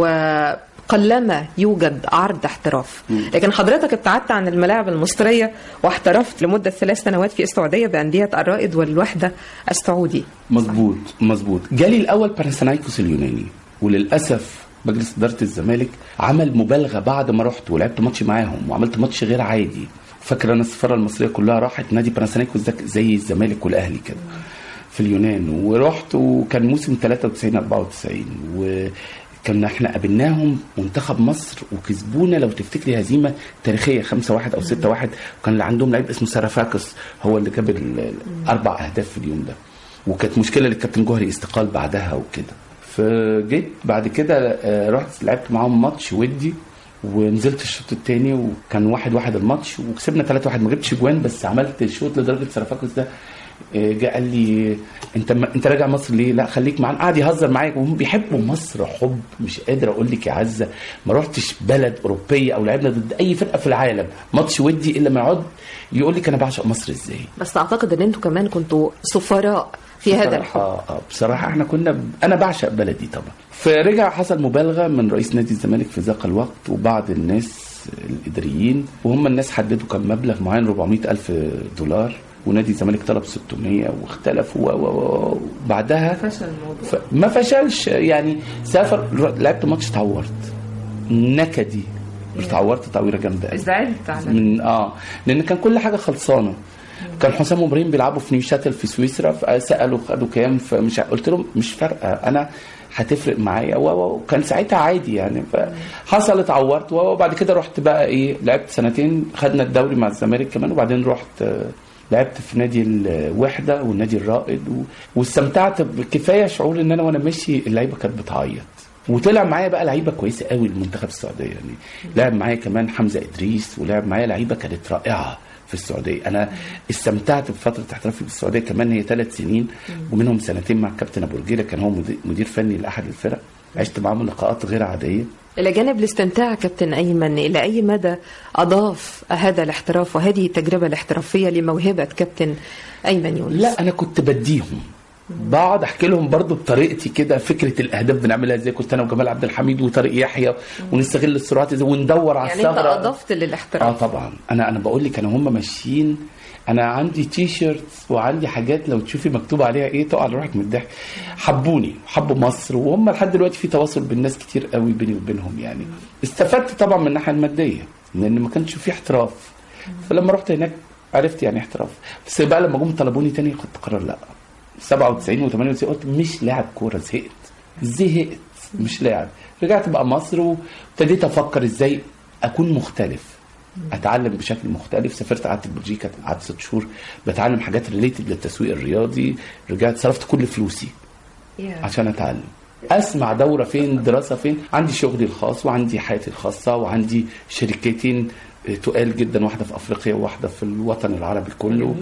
وقلما يوجد عرض احتراف لكن حضرتك ابتعدت عن الملاعب المصرية واحترفت لمدة ثلاث سنوات في السعودية بأندية الرائد والوحدة السعودي مظبوط مظبوط جالي الاول باراسينايكوس اليوناني وللاسف مجلس اداره الزمالك عمل مبالغه بعد ما رحت ولعبت ماتش معاهم وعملت ماتش غير عادي فاكر انا السفاره المصريه كلها راحت نادي باراسينايكوس ده زي الزمالك والاهلي كده في اليونان ورحت وكان موسم 93 94 وكنا احنا قابلناهم منتخب مصر وكسبونا لو تفتكري هزيمه تاريخيه 5 1 او 6 1 وكان اللي عندهم لعيب اسمه سرافاكس هو اللي جاب ال- الاربع اهداف في اليوم ده وكانت مشكله للكابتن جوهري استقال بعدها وكده فجيت بعد كده آه، رحت لعبت معاهم ماتش ودي ونزلت الشوط الثاني وكان واحد واحد الماتش وكسبنا 3 واحد ما جبتش جوان بس عملت شوط لدرجه سرافاكوس ده آه، جه قال لي انت ما انت راجع مصر ليه؟ لا خليك معانا قعد يهزر معايا وهم بيحبوا مصر حب مش قادر اقول لك يا عزه ما رحتش بلد اوروبيه او لعبنا ضد اي فرقه في العالم ماتش ودي الا ما يقعد يقول لك انا بعشق مصر ازاي بس أعتقد أن أنتوا كمان كنتوا سفراء في هذا الحب اه اه بصراحه احنا كنا ب... انا بعشق بلدي طبعا فرجع حصل مبالغه من رئيس نادي الزمالك في ذاك الوقت وبعض الناس الاداريين وهم الناس حددوا كم مبلغ معين 400 الف دولار ونادي الزمالك طلب 600 واختلفوا و- و- و- وبعدها فشل الموضوع ف... ما فشلش يعني سافر لعبت ماتش اتعورت نكدي اتعورت تعويره جامده قوي زعلت على من اه لان كان كل حاجه خلصانه كان حسام وابراهيم بيلعبوا في نيوشاتل في سويسرا فسالوا خدوا كام فمش ع- قلت لهم مش فارقه انا هتفرق معايا و- و- وكان ساعتها عادي يعني فحصل اتعورت و- وبعد كده رحت بقى ايه لعبت سنتين خدنا الدوري مع الزمالك كمان وبعدين رحت آه، لعبت في نادي الوحده والنادي الرائد و... واستمتعت بكفايه شعور ان انا وانا ماشي اللعيبه كانت بتعيط وطلع معايا بقى لعيبه كويسه قوي المنتخب السعوديه يعني لعب معايا كمان حمزه ادريس ولعب معايا لعيبه كانت رائعه في السعوديه انا استمتعت بفتره احترافي في السعوديه كمان هي ثلاث سنين ومنهم سنتين مع الكابتن ابو رجيله كان هو مدير- مدير فني لاحد الفرق عشت معاهم لقاءات غير عاديه إلى جانب الاستمتاع كابتن أيمن إلى أي مدى أضاف هذا الاحتراف وهذه التجربة الاحترافية لموهبة كابتن أيمن يونس لا انا كنت بديهم بقعد احكي لهم برضو بطريقتي كده فكره الاهداف بنعملها ازاي كنت انا وجمال عبد الحميد وطارق يحيى ونستغل السرعات ازاي وندور على يعني أنت الثغره أضفت اه للاحتراف طبعا انا انا بقول لك انا هم ماشيين انا عندي تي شيرتس وعندي حاجات لو تشوفي مكتوب عليها ايه تقع على روحك من الضحك حبوني حبوا مصر وهم لحد دلوقتي في تواصل بالناس كتير قوي بيني وبينهم يعني استفدت طبعا من الناحيه الماديه لان ما كانش في احتراف فلما رحت هناك عرفت يعني احتراف بس بقى لما جم طلبوني تاني خدت قرار لا 97 و98 قلت مش لاعب كوره زهقت زهقت مش لاعب رجعت بقى مصر وابتديت افكر ازاي اكون مختلف اتعلم بشكل مختلف سافرت قعدت في بلجيكا قعدت ست شهور بتعلم حاجات ريليتد للتسويق الرياضي رجعت صرفت كل فلوسي عشان اتعلم اسمع دوره فين دراسه فين عندي شغلي الخاص وعندي حياتي الخاصه وعندي شركتين تقال جدا واحده في افريقيا وواحده في الوطن العربي كله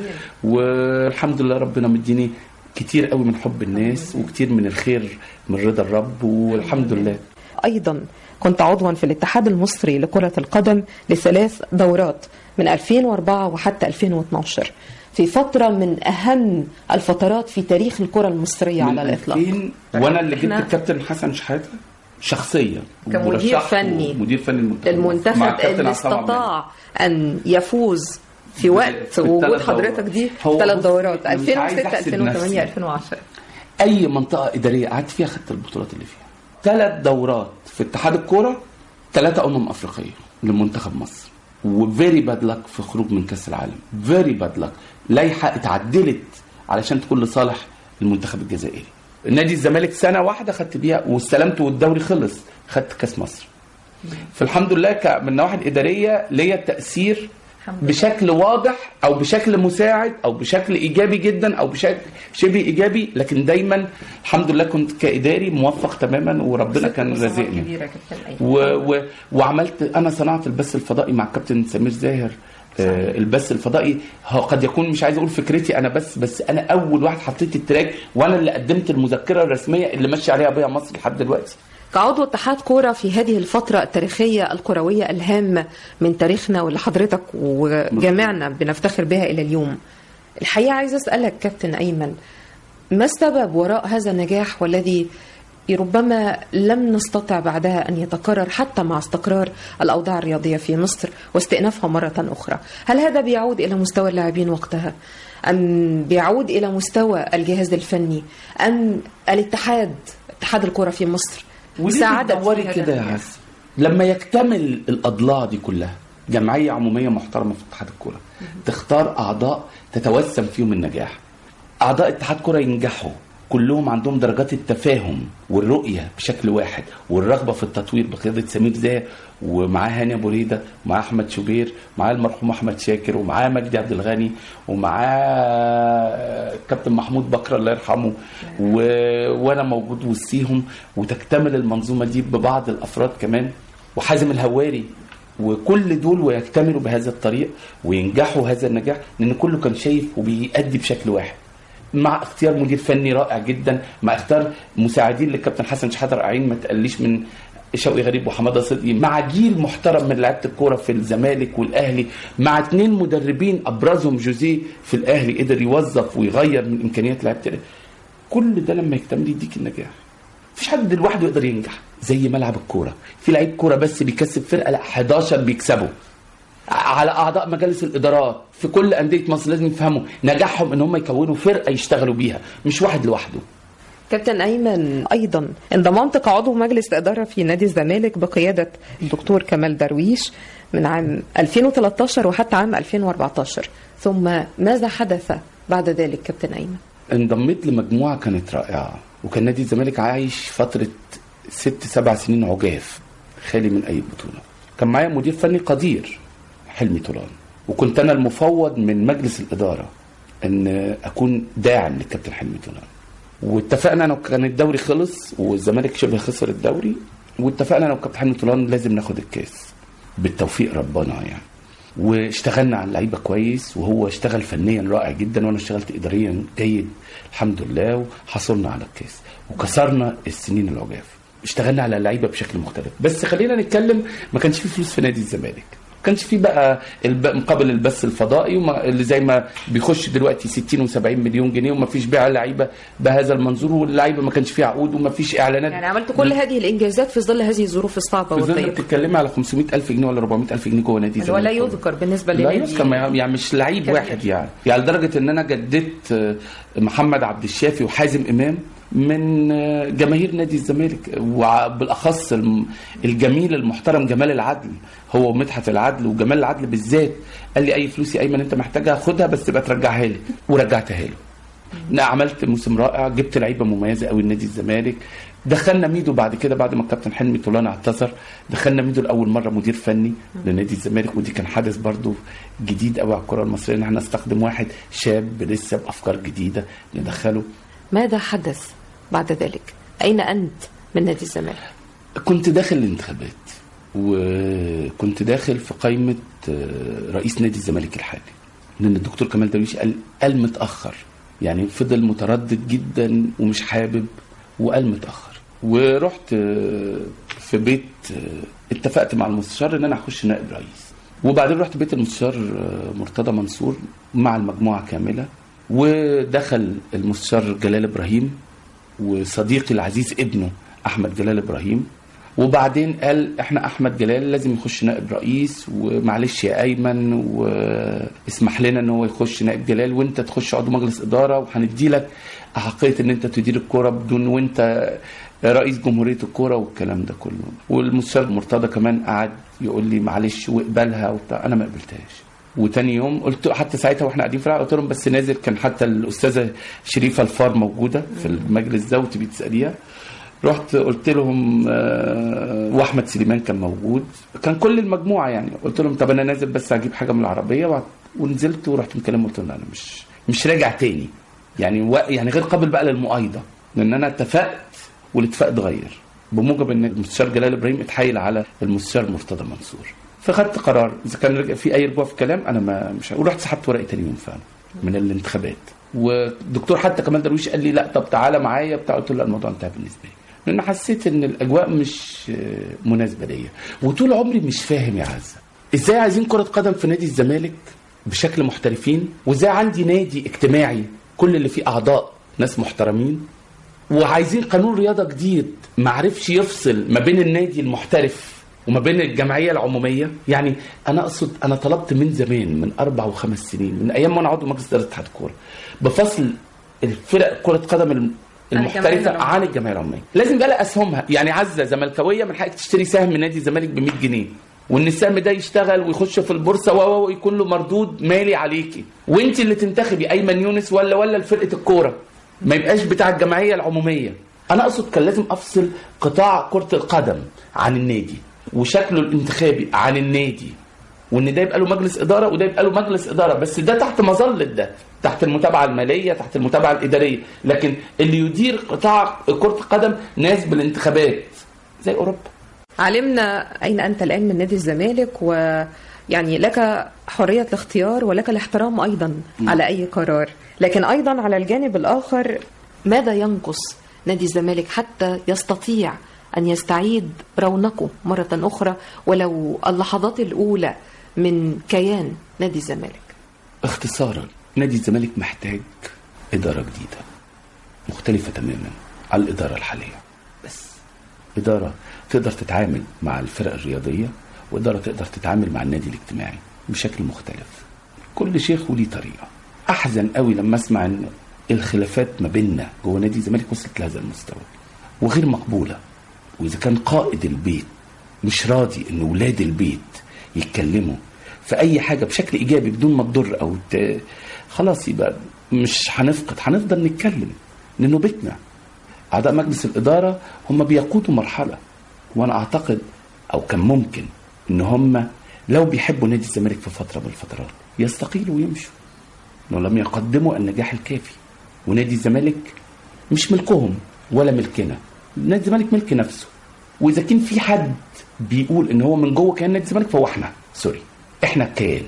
والحمد لله ربنا مديني كتير قوي من حب الناس وكتير من الخير من رضا الرب والحمد لله أيضا كنت عضوا في الاتحاد المصري لكرة القدم لثلاث دورات من 2004 وحتى 2012 في فترة من أهم الفترات في تاريخ الكرة المصرية من على الإطلاق 2000 وانا اللي جبت إحنا- الكابتن حسن شحاته شخصيا كمدير ورشحته فني مدير فني المنتخب مع المنتخب الكابتن اللي عصام عبد المنعم. استطاع أن يفوز في وقت في الثلاث وجود دورات. حضرتك دي هو ثلاث بص، دورات أنا مش عايز 2006 أحسد 2008 نفسي. 2010 اي منطقه اداريه قعدت فيها خدت البطولات اللي فيها ثلاث دورات في اتحاد الكوره ثلاثه امم افريقيه لمنتخب مصر وفيري باد لك في خروج من كاس العالم فيري باد لك لائحه اتعدلت علشان تكون لصالح المنتخب الجزائري نادي الزمالك سنه واحده خدت بيها واستلمت والدوري خلص خدت كاس مصر فالحمد لله ك- من النواحي الاداريه ليا تاثير بشكل واضح او بشكل مساعد او بشكل ايجابي جدا او بشكل شبه ايجابي لكن دايما الحمد لله كنت كاداري موفق تماما وربنا كان رازقني كبيرة كابتن أيمن. و... و... وعملت انا صنعت البث الفضائي مع الكابتن سمير زاهر آه البث الفضائي هو قد يكون مش عايز اقول فكرتي انا بس بس انا اول واحد حطيت التراك وانا اللي قدمت المذكره الرسميه اللي ماشي عليها بيها مصر لحد دلوقتي كعضو اتحاد كورة في هذه الفترة التاريخية الكروية الهامة من تاريخنا واللي حضرتك وجميعنا بنفتخر بها إلى اليوم الحقيقة عايز أسألك كابتن أيمن ما السبب وراء هذا النجاح والذي ربما لم نستطع بعدها أن يتكرر حتى مع استقرار الأوضاع الرياضية في مصر واستئنافها مرة أخرى هل هذا بيعود إلى مستوى اللاعبين وقتها أم بيعود إلى مستوى الجهاز الفني أم الاتحاد اتحاد الكرة في مصر وليه ساعدت في بتدوري هذا كده يا النجاح؟ عز لما يكتمل الاضلاع دي كلها جمعيه عموميه محترمه في اتحاد الكوره تختار اعضاء تتوسم فيهم النجاح اعضاء اتحاد كوره ينجحوا كلهم عندهم درجات التفاهم والرؤيه بشكل واحد والرغبه في التطوير بقياده سمير زاهر ومعاه هاني ابو ريده ومعاه احمد شوبير ومعاه المرحوم احمد شاكر ومعاه مجدي عبد الغني ومعاه كابتن محمود بكر الله يرحمه و... وانا موجود وسطيهم وتكتمل المنظومه دي ببعض الافراد كمان وحازم الهواري وكل دول ويكتملوا بهذا الطريق وينجحوا هذا النجاح لان كله كان شايف وبيأدي بشكل واحد مع اختيار مدير فني رائع جدا مع اختيار مساعدين للكابتن حسن شحاته رائعين ما تقليش من شوقي غريب وحماده صدقي مع جيل محترم من لعيبه الكوره في الزمالك والاهلي مع اثنين مدربين ابرزهم جوزيه في الاهلي قدر يوظف ويغير من امكانيات لعيبه الأهلي. كل ده لما يكتمل يديك النجاح مفيش حد لوحده يقدر ينجح زي ملعب الكوره في لعيب كوره بس بيكسب فرقه لا 11 بيكسبوا على اعضاء مجالس الادارات في كل انديه مصر لازم يفهموا نجاحهم ان هم يكونوا فرقه يشتغلوا بيها مش واحد لوحده كابتن أيمن أيضا انضممت كعضو مجلس إدارة في نادي الزمالك بقيادة الدكتور كمال درويش من عام 2013 وحتى عام 2014 ثم ماذا حدث بعد ذلك كابتن أيمن؟ انضميت لمجموعه كانت رائعه وكان نادي الزمالك عايش فتره ست سبع سنين عجاف خالي من اي بطوله كان معايا مدير فني قدير حلمي طولان وكنت انا المفوض من مجلس الاداره ان اكون داعم للكابتن حلمي طولان واتفقنا انا وكان الدوري خلص والزمالك شبه خسر الدوري واتفقنا انا وكابتن حلمي طولان لازم ناخد الكاس بالتوفيق ربنا يعني واشتغلنا على اللعيبه كويس وهو اشتغل فنيا رائع جدا وانا اشتغلت اداريا جيد الحمد لله وحصلنا على الكاس وكسرنا السنين العجاف اشتغلنا على اللعيبه بشكل مختلف بس خلينا نتكلم ما كانش في فلوس في نادي الزمالك ما كانش في بقى الب... مقابل البث الفضائي وما... اللي زي ما بيخش دلوقتي 60 و70 مليون جنيه وما فيش بيع لعيبه بهذا المنظور واللعيبه ما كانش فيها عقود وما فيش اعلانات يعني عملت كل هذه الانجازات في ظل هذه الظروف الصعبه في ظل والضيقه بتتكلمي على 500 الف جنيه ولا 400 الف جنيه جوه نادي اللي هو لا الزمالك يذكر بالنسبه لا لنادي يذكر ما- يعني مش لعيب كبير. واحد يعني يعني لدرجه ان انا جددت آه، محمد عبد الشافي وحازم امام من آه، جماهير نادي الزمالك وبالاخص الم- الجميل المحترم جمال العدل هو ومدحت العدل وجمال العدل بالذات قال لي اي فلوس يا ايمن انت محتاجها خدها بس تبقى ترجعها لي ورجعتها له لا عملت موسم رائع جبت لعيبه مميزه قوي لنادي الزمالك دخلنا ميدو بعد كده بعد ما الكابتن حلمي طولان اعتذر دخلنا ميدو لاول مره مدير فني لنادي الزمالك ودي كان حدث برضو جديد قوي على الكره المصريه ان احنا نستخدم واحد شاب لسه بافكار جديده ندخله ماذا حدث بعد ذلك اين انت من نادي الزمالك كنت داخل الانتخابات وكنت داخل في قائمه آه، رئيس نادي الزمالك الحالي لان الدكتور كمال درويش قال قال متاخر يعني فضل متردد جدا ومش حابب وقال متاخر ورحت آه، في بيت آه، اتفقت مع المستشار ان انا هخش نائب رئيس وبعدين رحت بيت المستشار آه، مرتضى منصور مع المجموعه كامله ودخل المستشار جلال ابراهيم وصديقي العزيز ابنه احمد جلال ابراهيم وبعدين قال احنا احمد جلال لازم يخش نائب رئيس ومعلش يا ايمن واسمح لنا ان هو يخش نائب جلال وانت تخش عضو مجلس اداره وهندي لك احقيه ان انت تدير الكوره بدون وانت رئيس جمهوريه الكوره والكلام ده كله والمستشار مرتضى كمان قعد يقول لي معلش واقبلها وبتاع انا ما قبلتهاش وتاني يوم قلت حتى ساعتها واحنا قاعدين في القعده قلت لهم بس نازل كان حتى الاستاذه شريفه الفار موجوده في المجلس ده وتبي تساليها رحت قلت لهم آه، واحمد سليمان كان موجود كان كل المجموعه يعني قلت لهم طب انا نازل بس هجيب حاجه من العربيه وع- ونزلت ورحت مكلمه قلت لهم لا، انا مش مش راجع تاني يعني و... يعني غير قابل بقى للمؤايده لان انا اتفقت والاتفاق اتغير بموجب ان المستشار جلال ابراهيم اتحايل على المستشار مرتضى منصور فخدت قرار اذا كان رجع في اي رجوع في الكلام انا ما مش ورحت سحبت ورقي تاني يوم فعلا من الانتخابات والدكتور حتى كمان درويش قال لي لا طب تعالى معايا بتاع قلت له لا الموضوع انتهى بالنسبه لي لان حسيت ان الاجواء مش آه، مناسبه ليا وطول عمري مش فاهم يا عزه ازاي عايزين كره قدم في نادي الزمالك بشكل محترفين وازاي عندي نادي اجتماعي كل اللي فيه اعضاء ناس محترمين وعايزين قانون رياضه جديد ما عرفش يفصل ما بين النادي المحترف وما بين الجمعيه العموميه يعني انا اقصد انا طلبت من زمان من اربع وخمس سنين من ايام ما انا عضو مجلس اداره اتحاد الكوره بفصل الفرق كره قدم الم- المحترفه العمومية. عن الجمعيه العموميه لازم يبقى لها اسهمها يعني عزه زملكاويه من حقك تشتري سهم من نادي الزمالك ب 100 جنيه وان السهم ده يشتغل ويخش في البورصه و و- ويكون له مردود مالي عليكي وانت اللي تنتخبي ايمن يونس ولا ولا لفرقه الكوره ما يبقاش بتاع الجمعيه العموميه انا اقصد كان لازم افصل قطاع كره القدم عن النادي وشكله الانتخابي عن النادي وان ده يبقى له مجلس اداره وده يبقى له مجلس اداره بس ده تحت مظله ده تحت المتابعه الماليه تحت المتابعه الاداريه لكن اللي يدير قطاع كره القدم ناس بالانتخابات زي اوروبا علمنا اين انت الان من نادي الزمالك ويعني لك حريه الاختيار ولك الاحترام ايضا على اي قرار لكن ايضا على الجانب الاخر ماذا ينقص نادي الزمالك حتى يستطيع ان يستعيد رونقه مره اخرى ولو اللحظات الاولى من كيان نادي الزمالك اختصارا نادي الزمالك محتاج اداره جديده مختلفه تماما عن الاداره الحاليه بس اداره تقدر تتعامل مع الفرق الرياضيه واداره تقدر تتعامل مع النادي الاجتماعي بشكل مختلف كل شيخ وليه طريقه احزن قوي لما اسمع ان الخلافات ما بيننا جوه نادي الزمالك وصلت لهذا المستوى وغير مقبوله واذا كان قائد البيت مش راضي ان ولاد البيت يتكلموا في اي حاجه بشكل ايجابي بدون ما تضر او ت... خلاص يبقى مش هنفقد هنفضل نتكلم لانه بيتنا اعضاء مجلس الاداره هم بيقودوا مرحله وانا اعتقد او كان ممكن ان هم لو بيحبوا نادي الزمالك في فتره من الفترات يستقيلوا ويمشوا انه لم يقدموا النجاح الكافي ونادي الزمالك مش ملكهم ولا ملكنا نادي الزمالك ملك نفسه واذا كان في حد بيقول ان هو من جوه كيان نادي الزمالك فهو احنا سوري احنا الكيان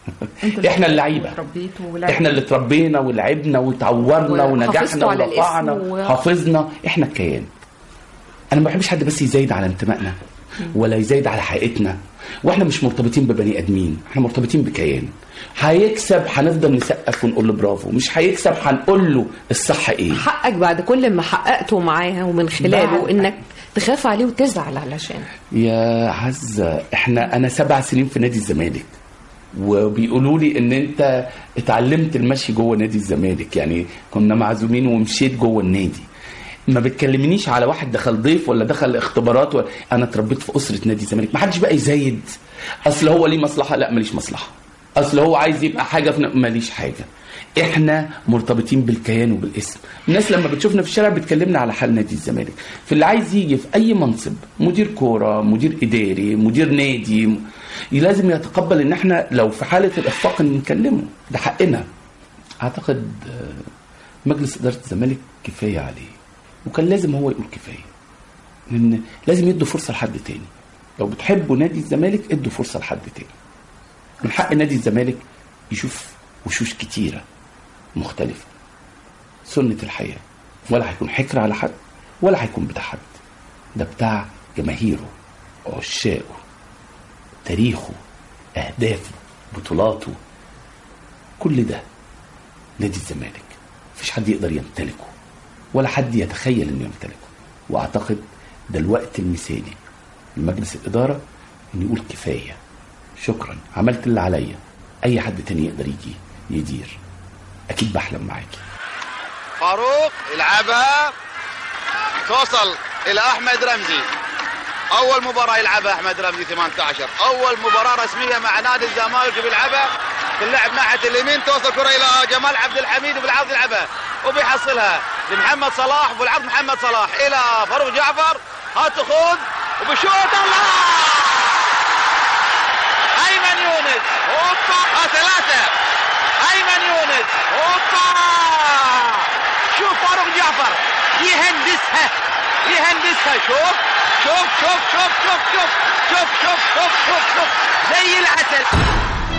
احنا اللعيبه احنا اللي اتربينا ولعبنا وتعورنا وحافظتوا ونجحنا على الاسم ورفعنا و- حافظنا احنا الكيان انا ما بحبش حد بس يزايد على انتمائنا ولا يزايد على حقيقتنا واحنا مش مرتبطين ببني ادمين احنا مرتبطين بكيان هيكسب هنفضل نسقف ونقول له برافو مش هيكسب هنقول له الصح ايه حقك بعد كل ما حققته معاه ومن خلاله بعد- انك تخاف عليه وتزعل علشان يا عزة احنا انا سبع سنين في نادي الزمالك وبيقولوا لي ان انت اتعلمت المشي جوه نادي الزمالك يعني كنا معزومين ومشيت جوه النادي ما بتكلمنيش على واحد دخل ضيف ولا دخل اختبارات ولا انا اتربيت في اسره نادي الزمالك ما حدش بقى يزايد اصل هو ليه مصلحه لا ماليش مصلحه اصل هو عايز يبقى حاجه في ن- ماليش حاجه احنا مرتبطين بالكيان وبالاسم الناس لما بتشوفنا في الشارع بتكلمنا على حال نادي الزمالك في اللي عايز يجي في اي منصب مدير كوره مدير اداري مدير نادي م- لازم يتقبل ان احنا لو في حاله الاخفاق ان نكلمه ده حقنا اعتقد آه، مجلس اداره الزمالك كفايه عليه وكان لازم هو يقول كفايه لان لازم يدوا فرصه لحد تاني لو بتحبوا نادي الزمالك ادوا فرصه لحد تاني من حق نادي الزمالك يشوف وشوش كتيره مختلفه سنه الحياه ولا هيكون حكر على حد ولا هيكون بتاع حد ده بتاع جماهيره عشاقه تاريخه اهدافه بطولاته كل ده نادي الزمالك مفيش حد يقدر يمتلكه ولا حد يتخيل انه يمتلكه واعتقد ده الوقت المثالي لمجلس الاداره انه يقول كفايه شكرا عملت اللي عليا اي حد تاني يقدر يجي يدير اكيد بحلم معاكي فاروق يلعبها توصل الى احمد رمزي اول مباراه يلعبها احمد رمزي 18 اول مباراه رسميه مع نادي الزمالك بيلعبها تلعب ناحيه اليمين توصل كره الى جمال عبد الحميد وبالعرض يلعبها وبيحصلها لمحمد صلاح وبالعرض محمد صلاح الى فاروق جعفر هات خذ وبشوط الله ايمن يونس هوبا آه ثلاثه ايمن يونس هوبا شوف فاروق جعفر يهندسها يهندسها شوف شوف شوف شوف شوف شوف شوف شوف شوف شوف شوف زي العسل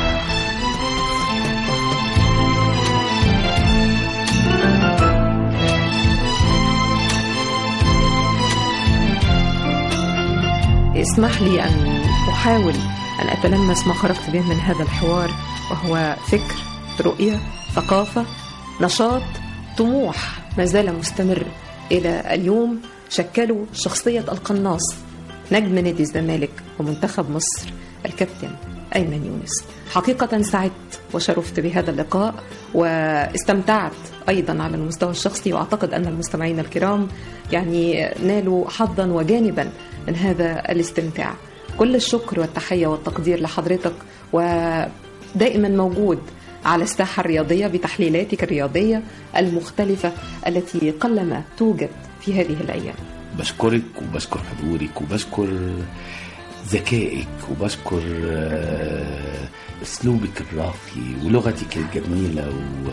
اسمح لي أن أحاول أن أتلمس ما خرجت به من هذا الحوار وهو فكر رؤية ثقافة نشاط طموح ما زال مستمر إلى اليوم شكلوا شخصية القناص نجم نادي الزمالك ومنتخب مصر الكابتن أيمن يونس حقيقة سعدت وشرفت بهذا اللقاء واستمتعت أيضا على المستوى الشخصي وأعتقد أن المستمعين الكرام يعني نالوا حظا وجانبا من هذا الاستمتاع كل الشكر والتحية والتقدير لحضرتك ودائما موجود على الساحة الرياضية بتحليلاتك الرياضية المختلفة التي قلما توجد في هذه الأيام بشكرك وبشكر حضورك وبشكر ذكائك وبشكر آه، اسلوبك الراقي ولغتك الجميله و...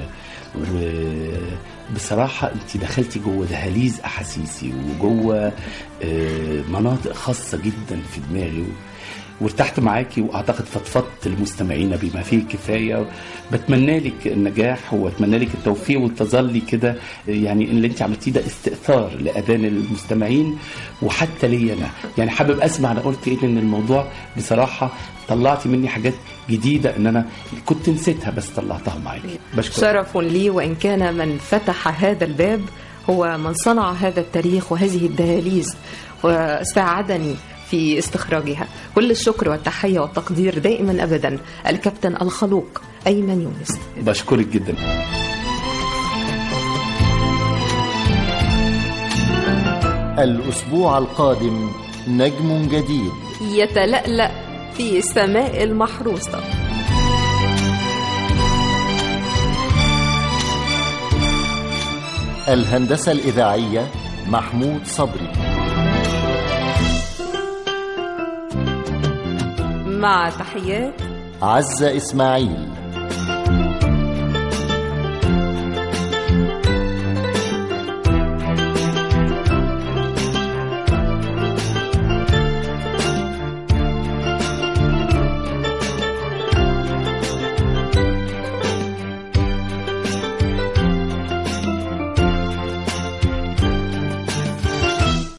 وبصراحة انت دخلتي جوه دهاليز احاسيسي وجوه آه، مناطق خاصة جدا في دماغي وارتحت معاكي واعتقد فضفضت المستمعين بما فيه الكفايه بتمنى لك النجاح واتمنى لك التوفيق وتظلي كده يعني اللي انت عملتيه ده استئثار لاذان المستمعين وحتى لي انا يعني حابب اسمع انا قلت ايه لان الموضوع بصراحه طلعتي مني حاجات جديده ان انا كنت نسيتها بس طلعتها معاكي بشكرك شرف لي وإن كان من فتح هذا الباب هو من صنع هذا التاريخ وهذه الدهاليز وساعدني في استخراجها كل الشكر والتحية والتقدير دائما أبدا الكابتن الخلوق أيمن يونس بشكرك جدا الأسبوع القادم نجم جديد يتلألأ في سماء المحروسة الهندسة الإذاعية محمود صبري مع تحيات عزة إسماعيل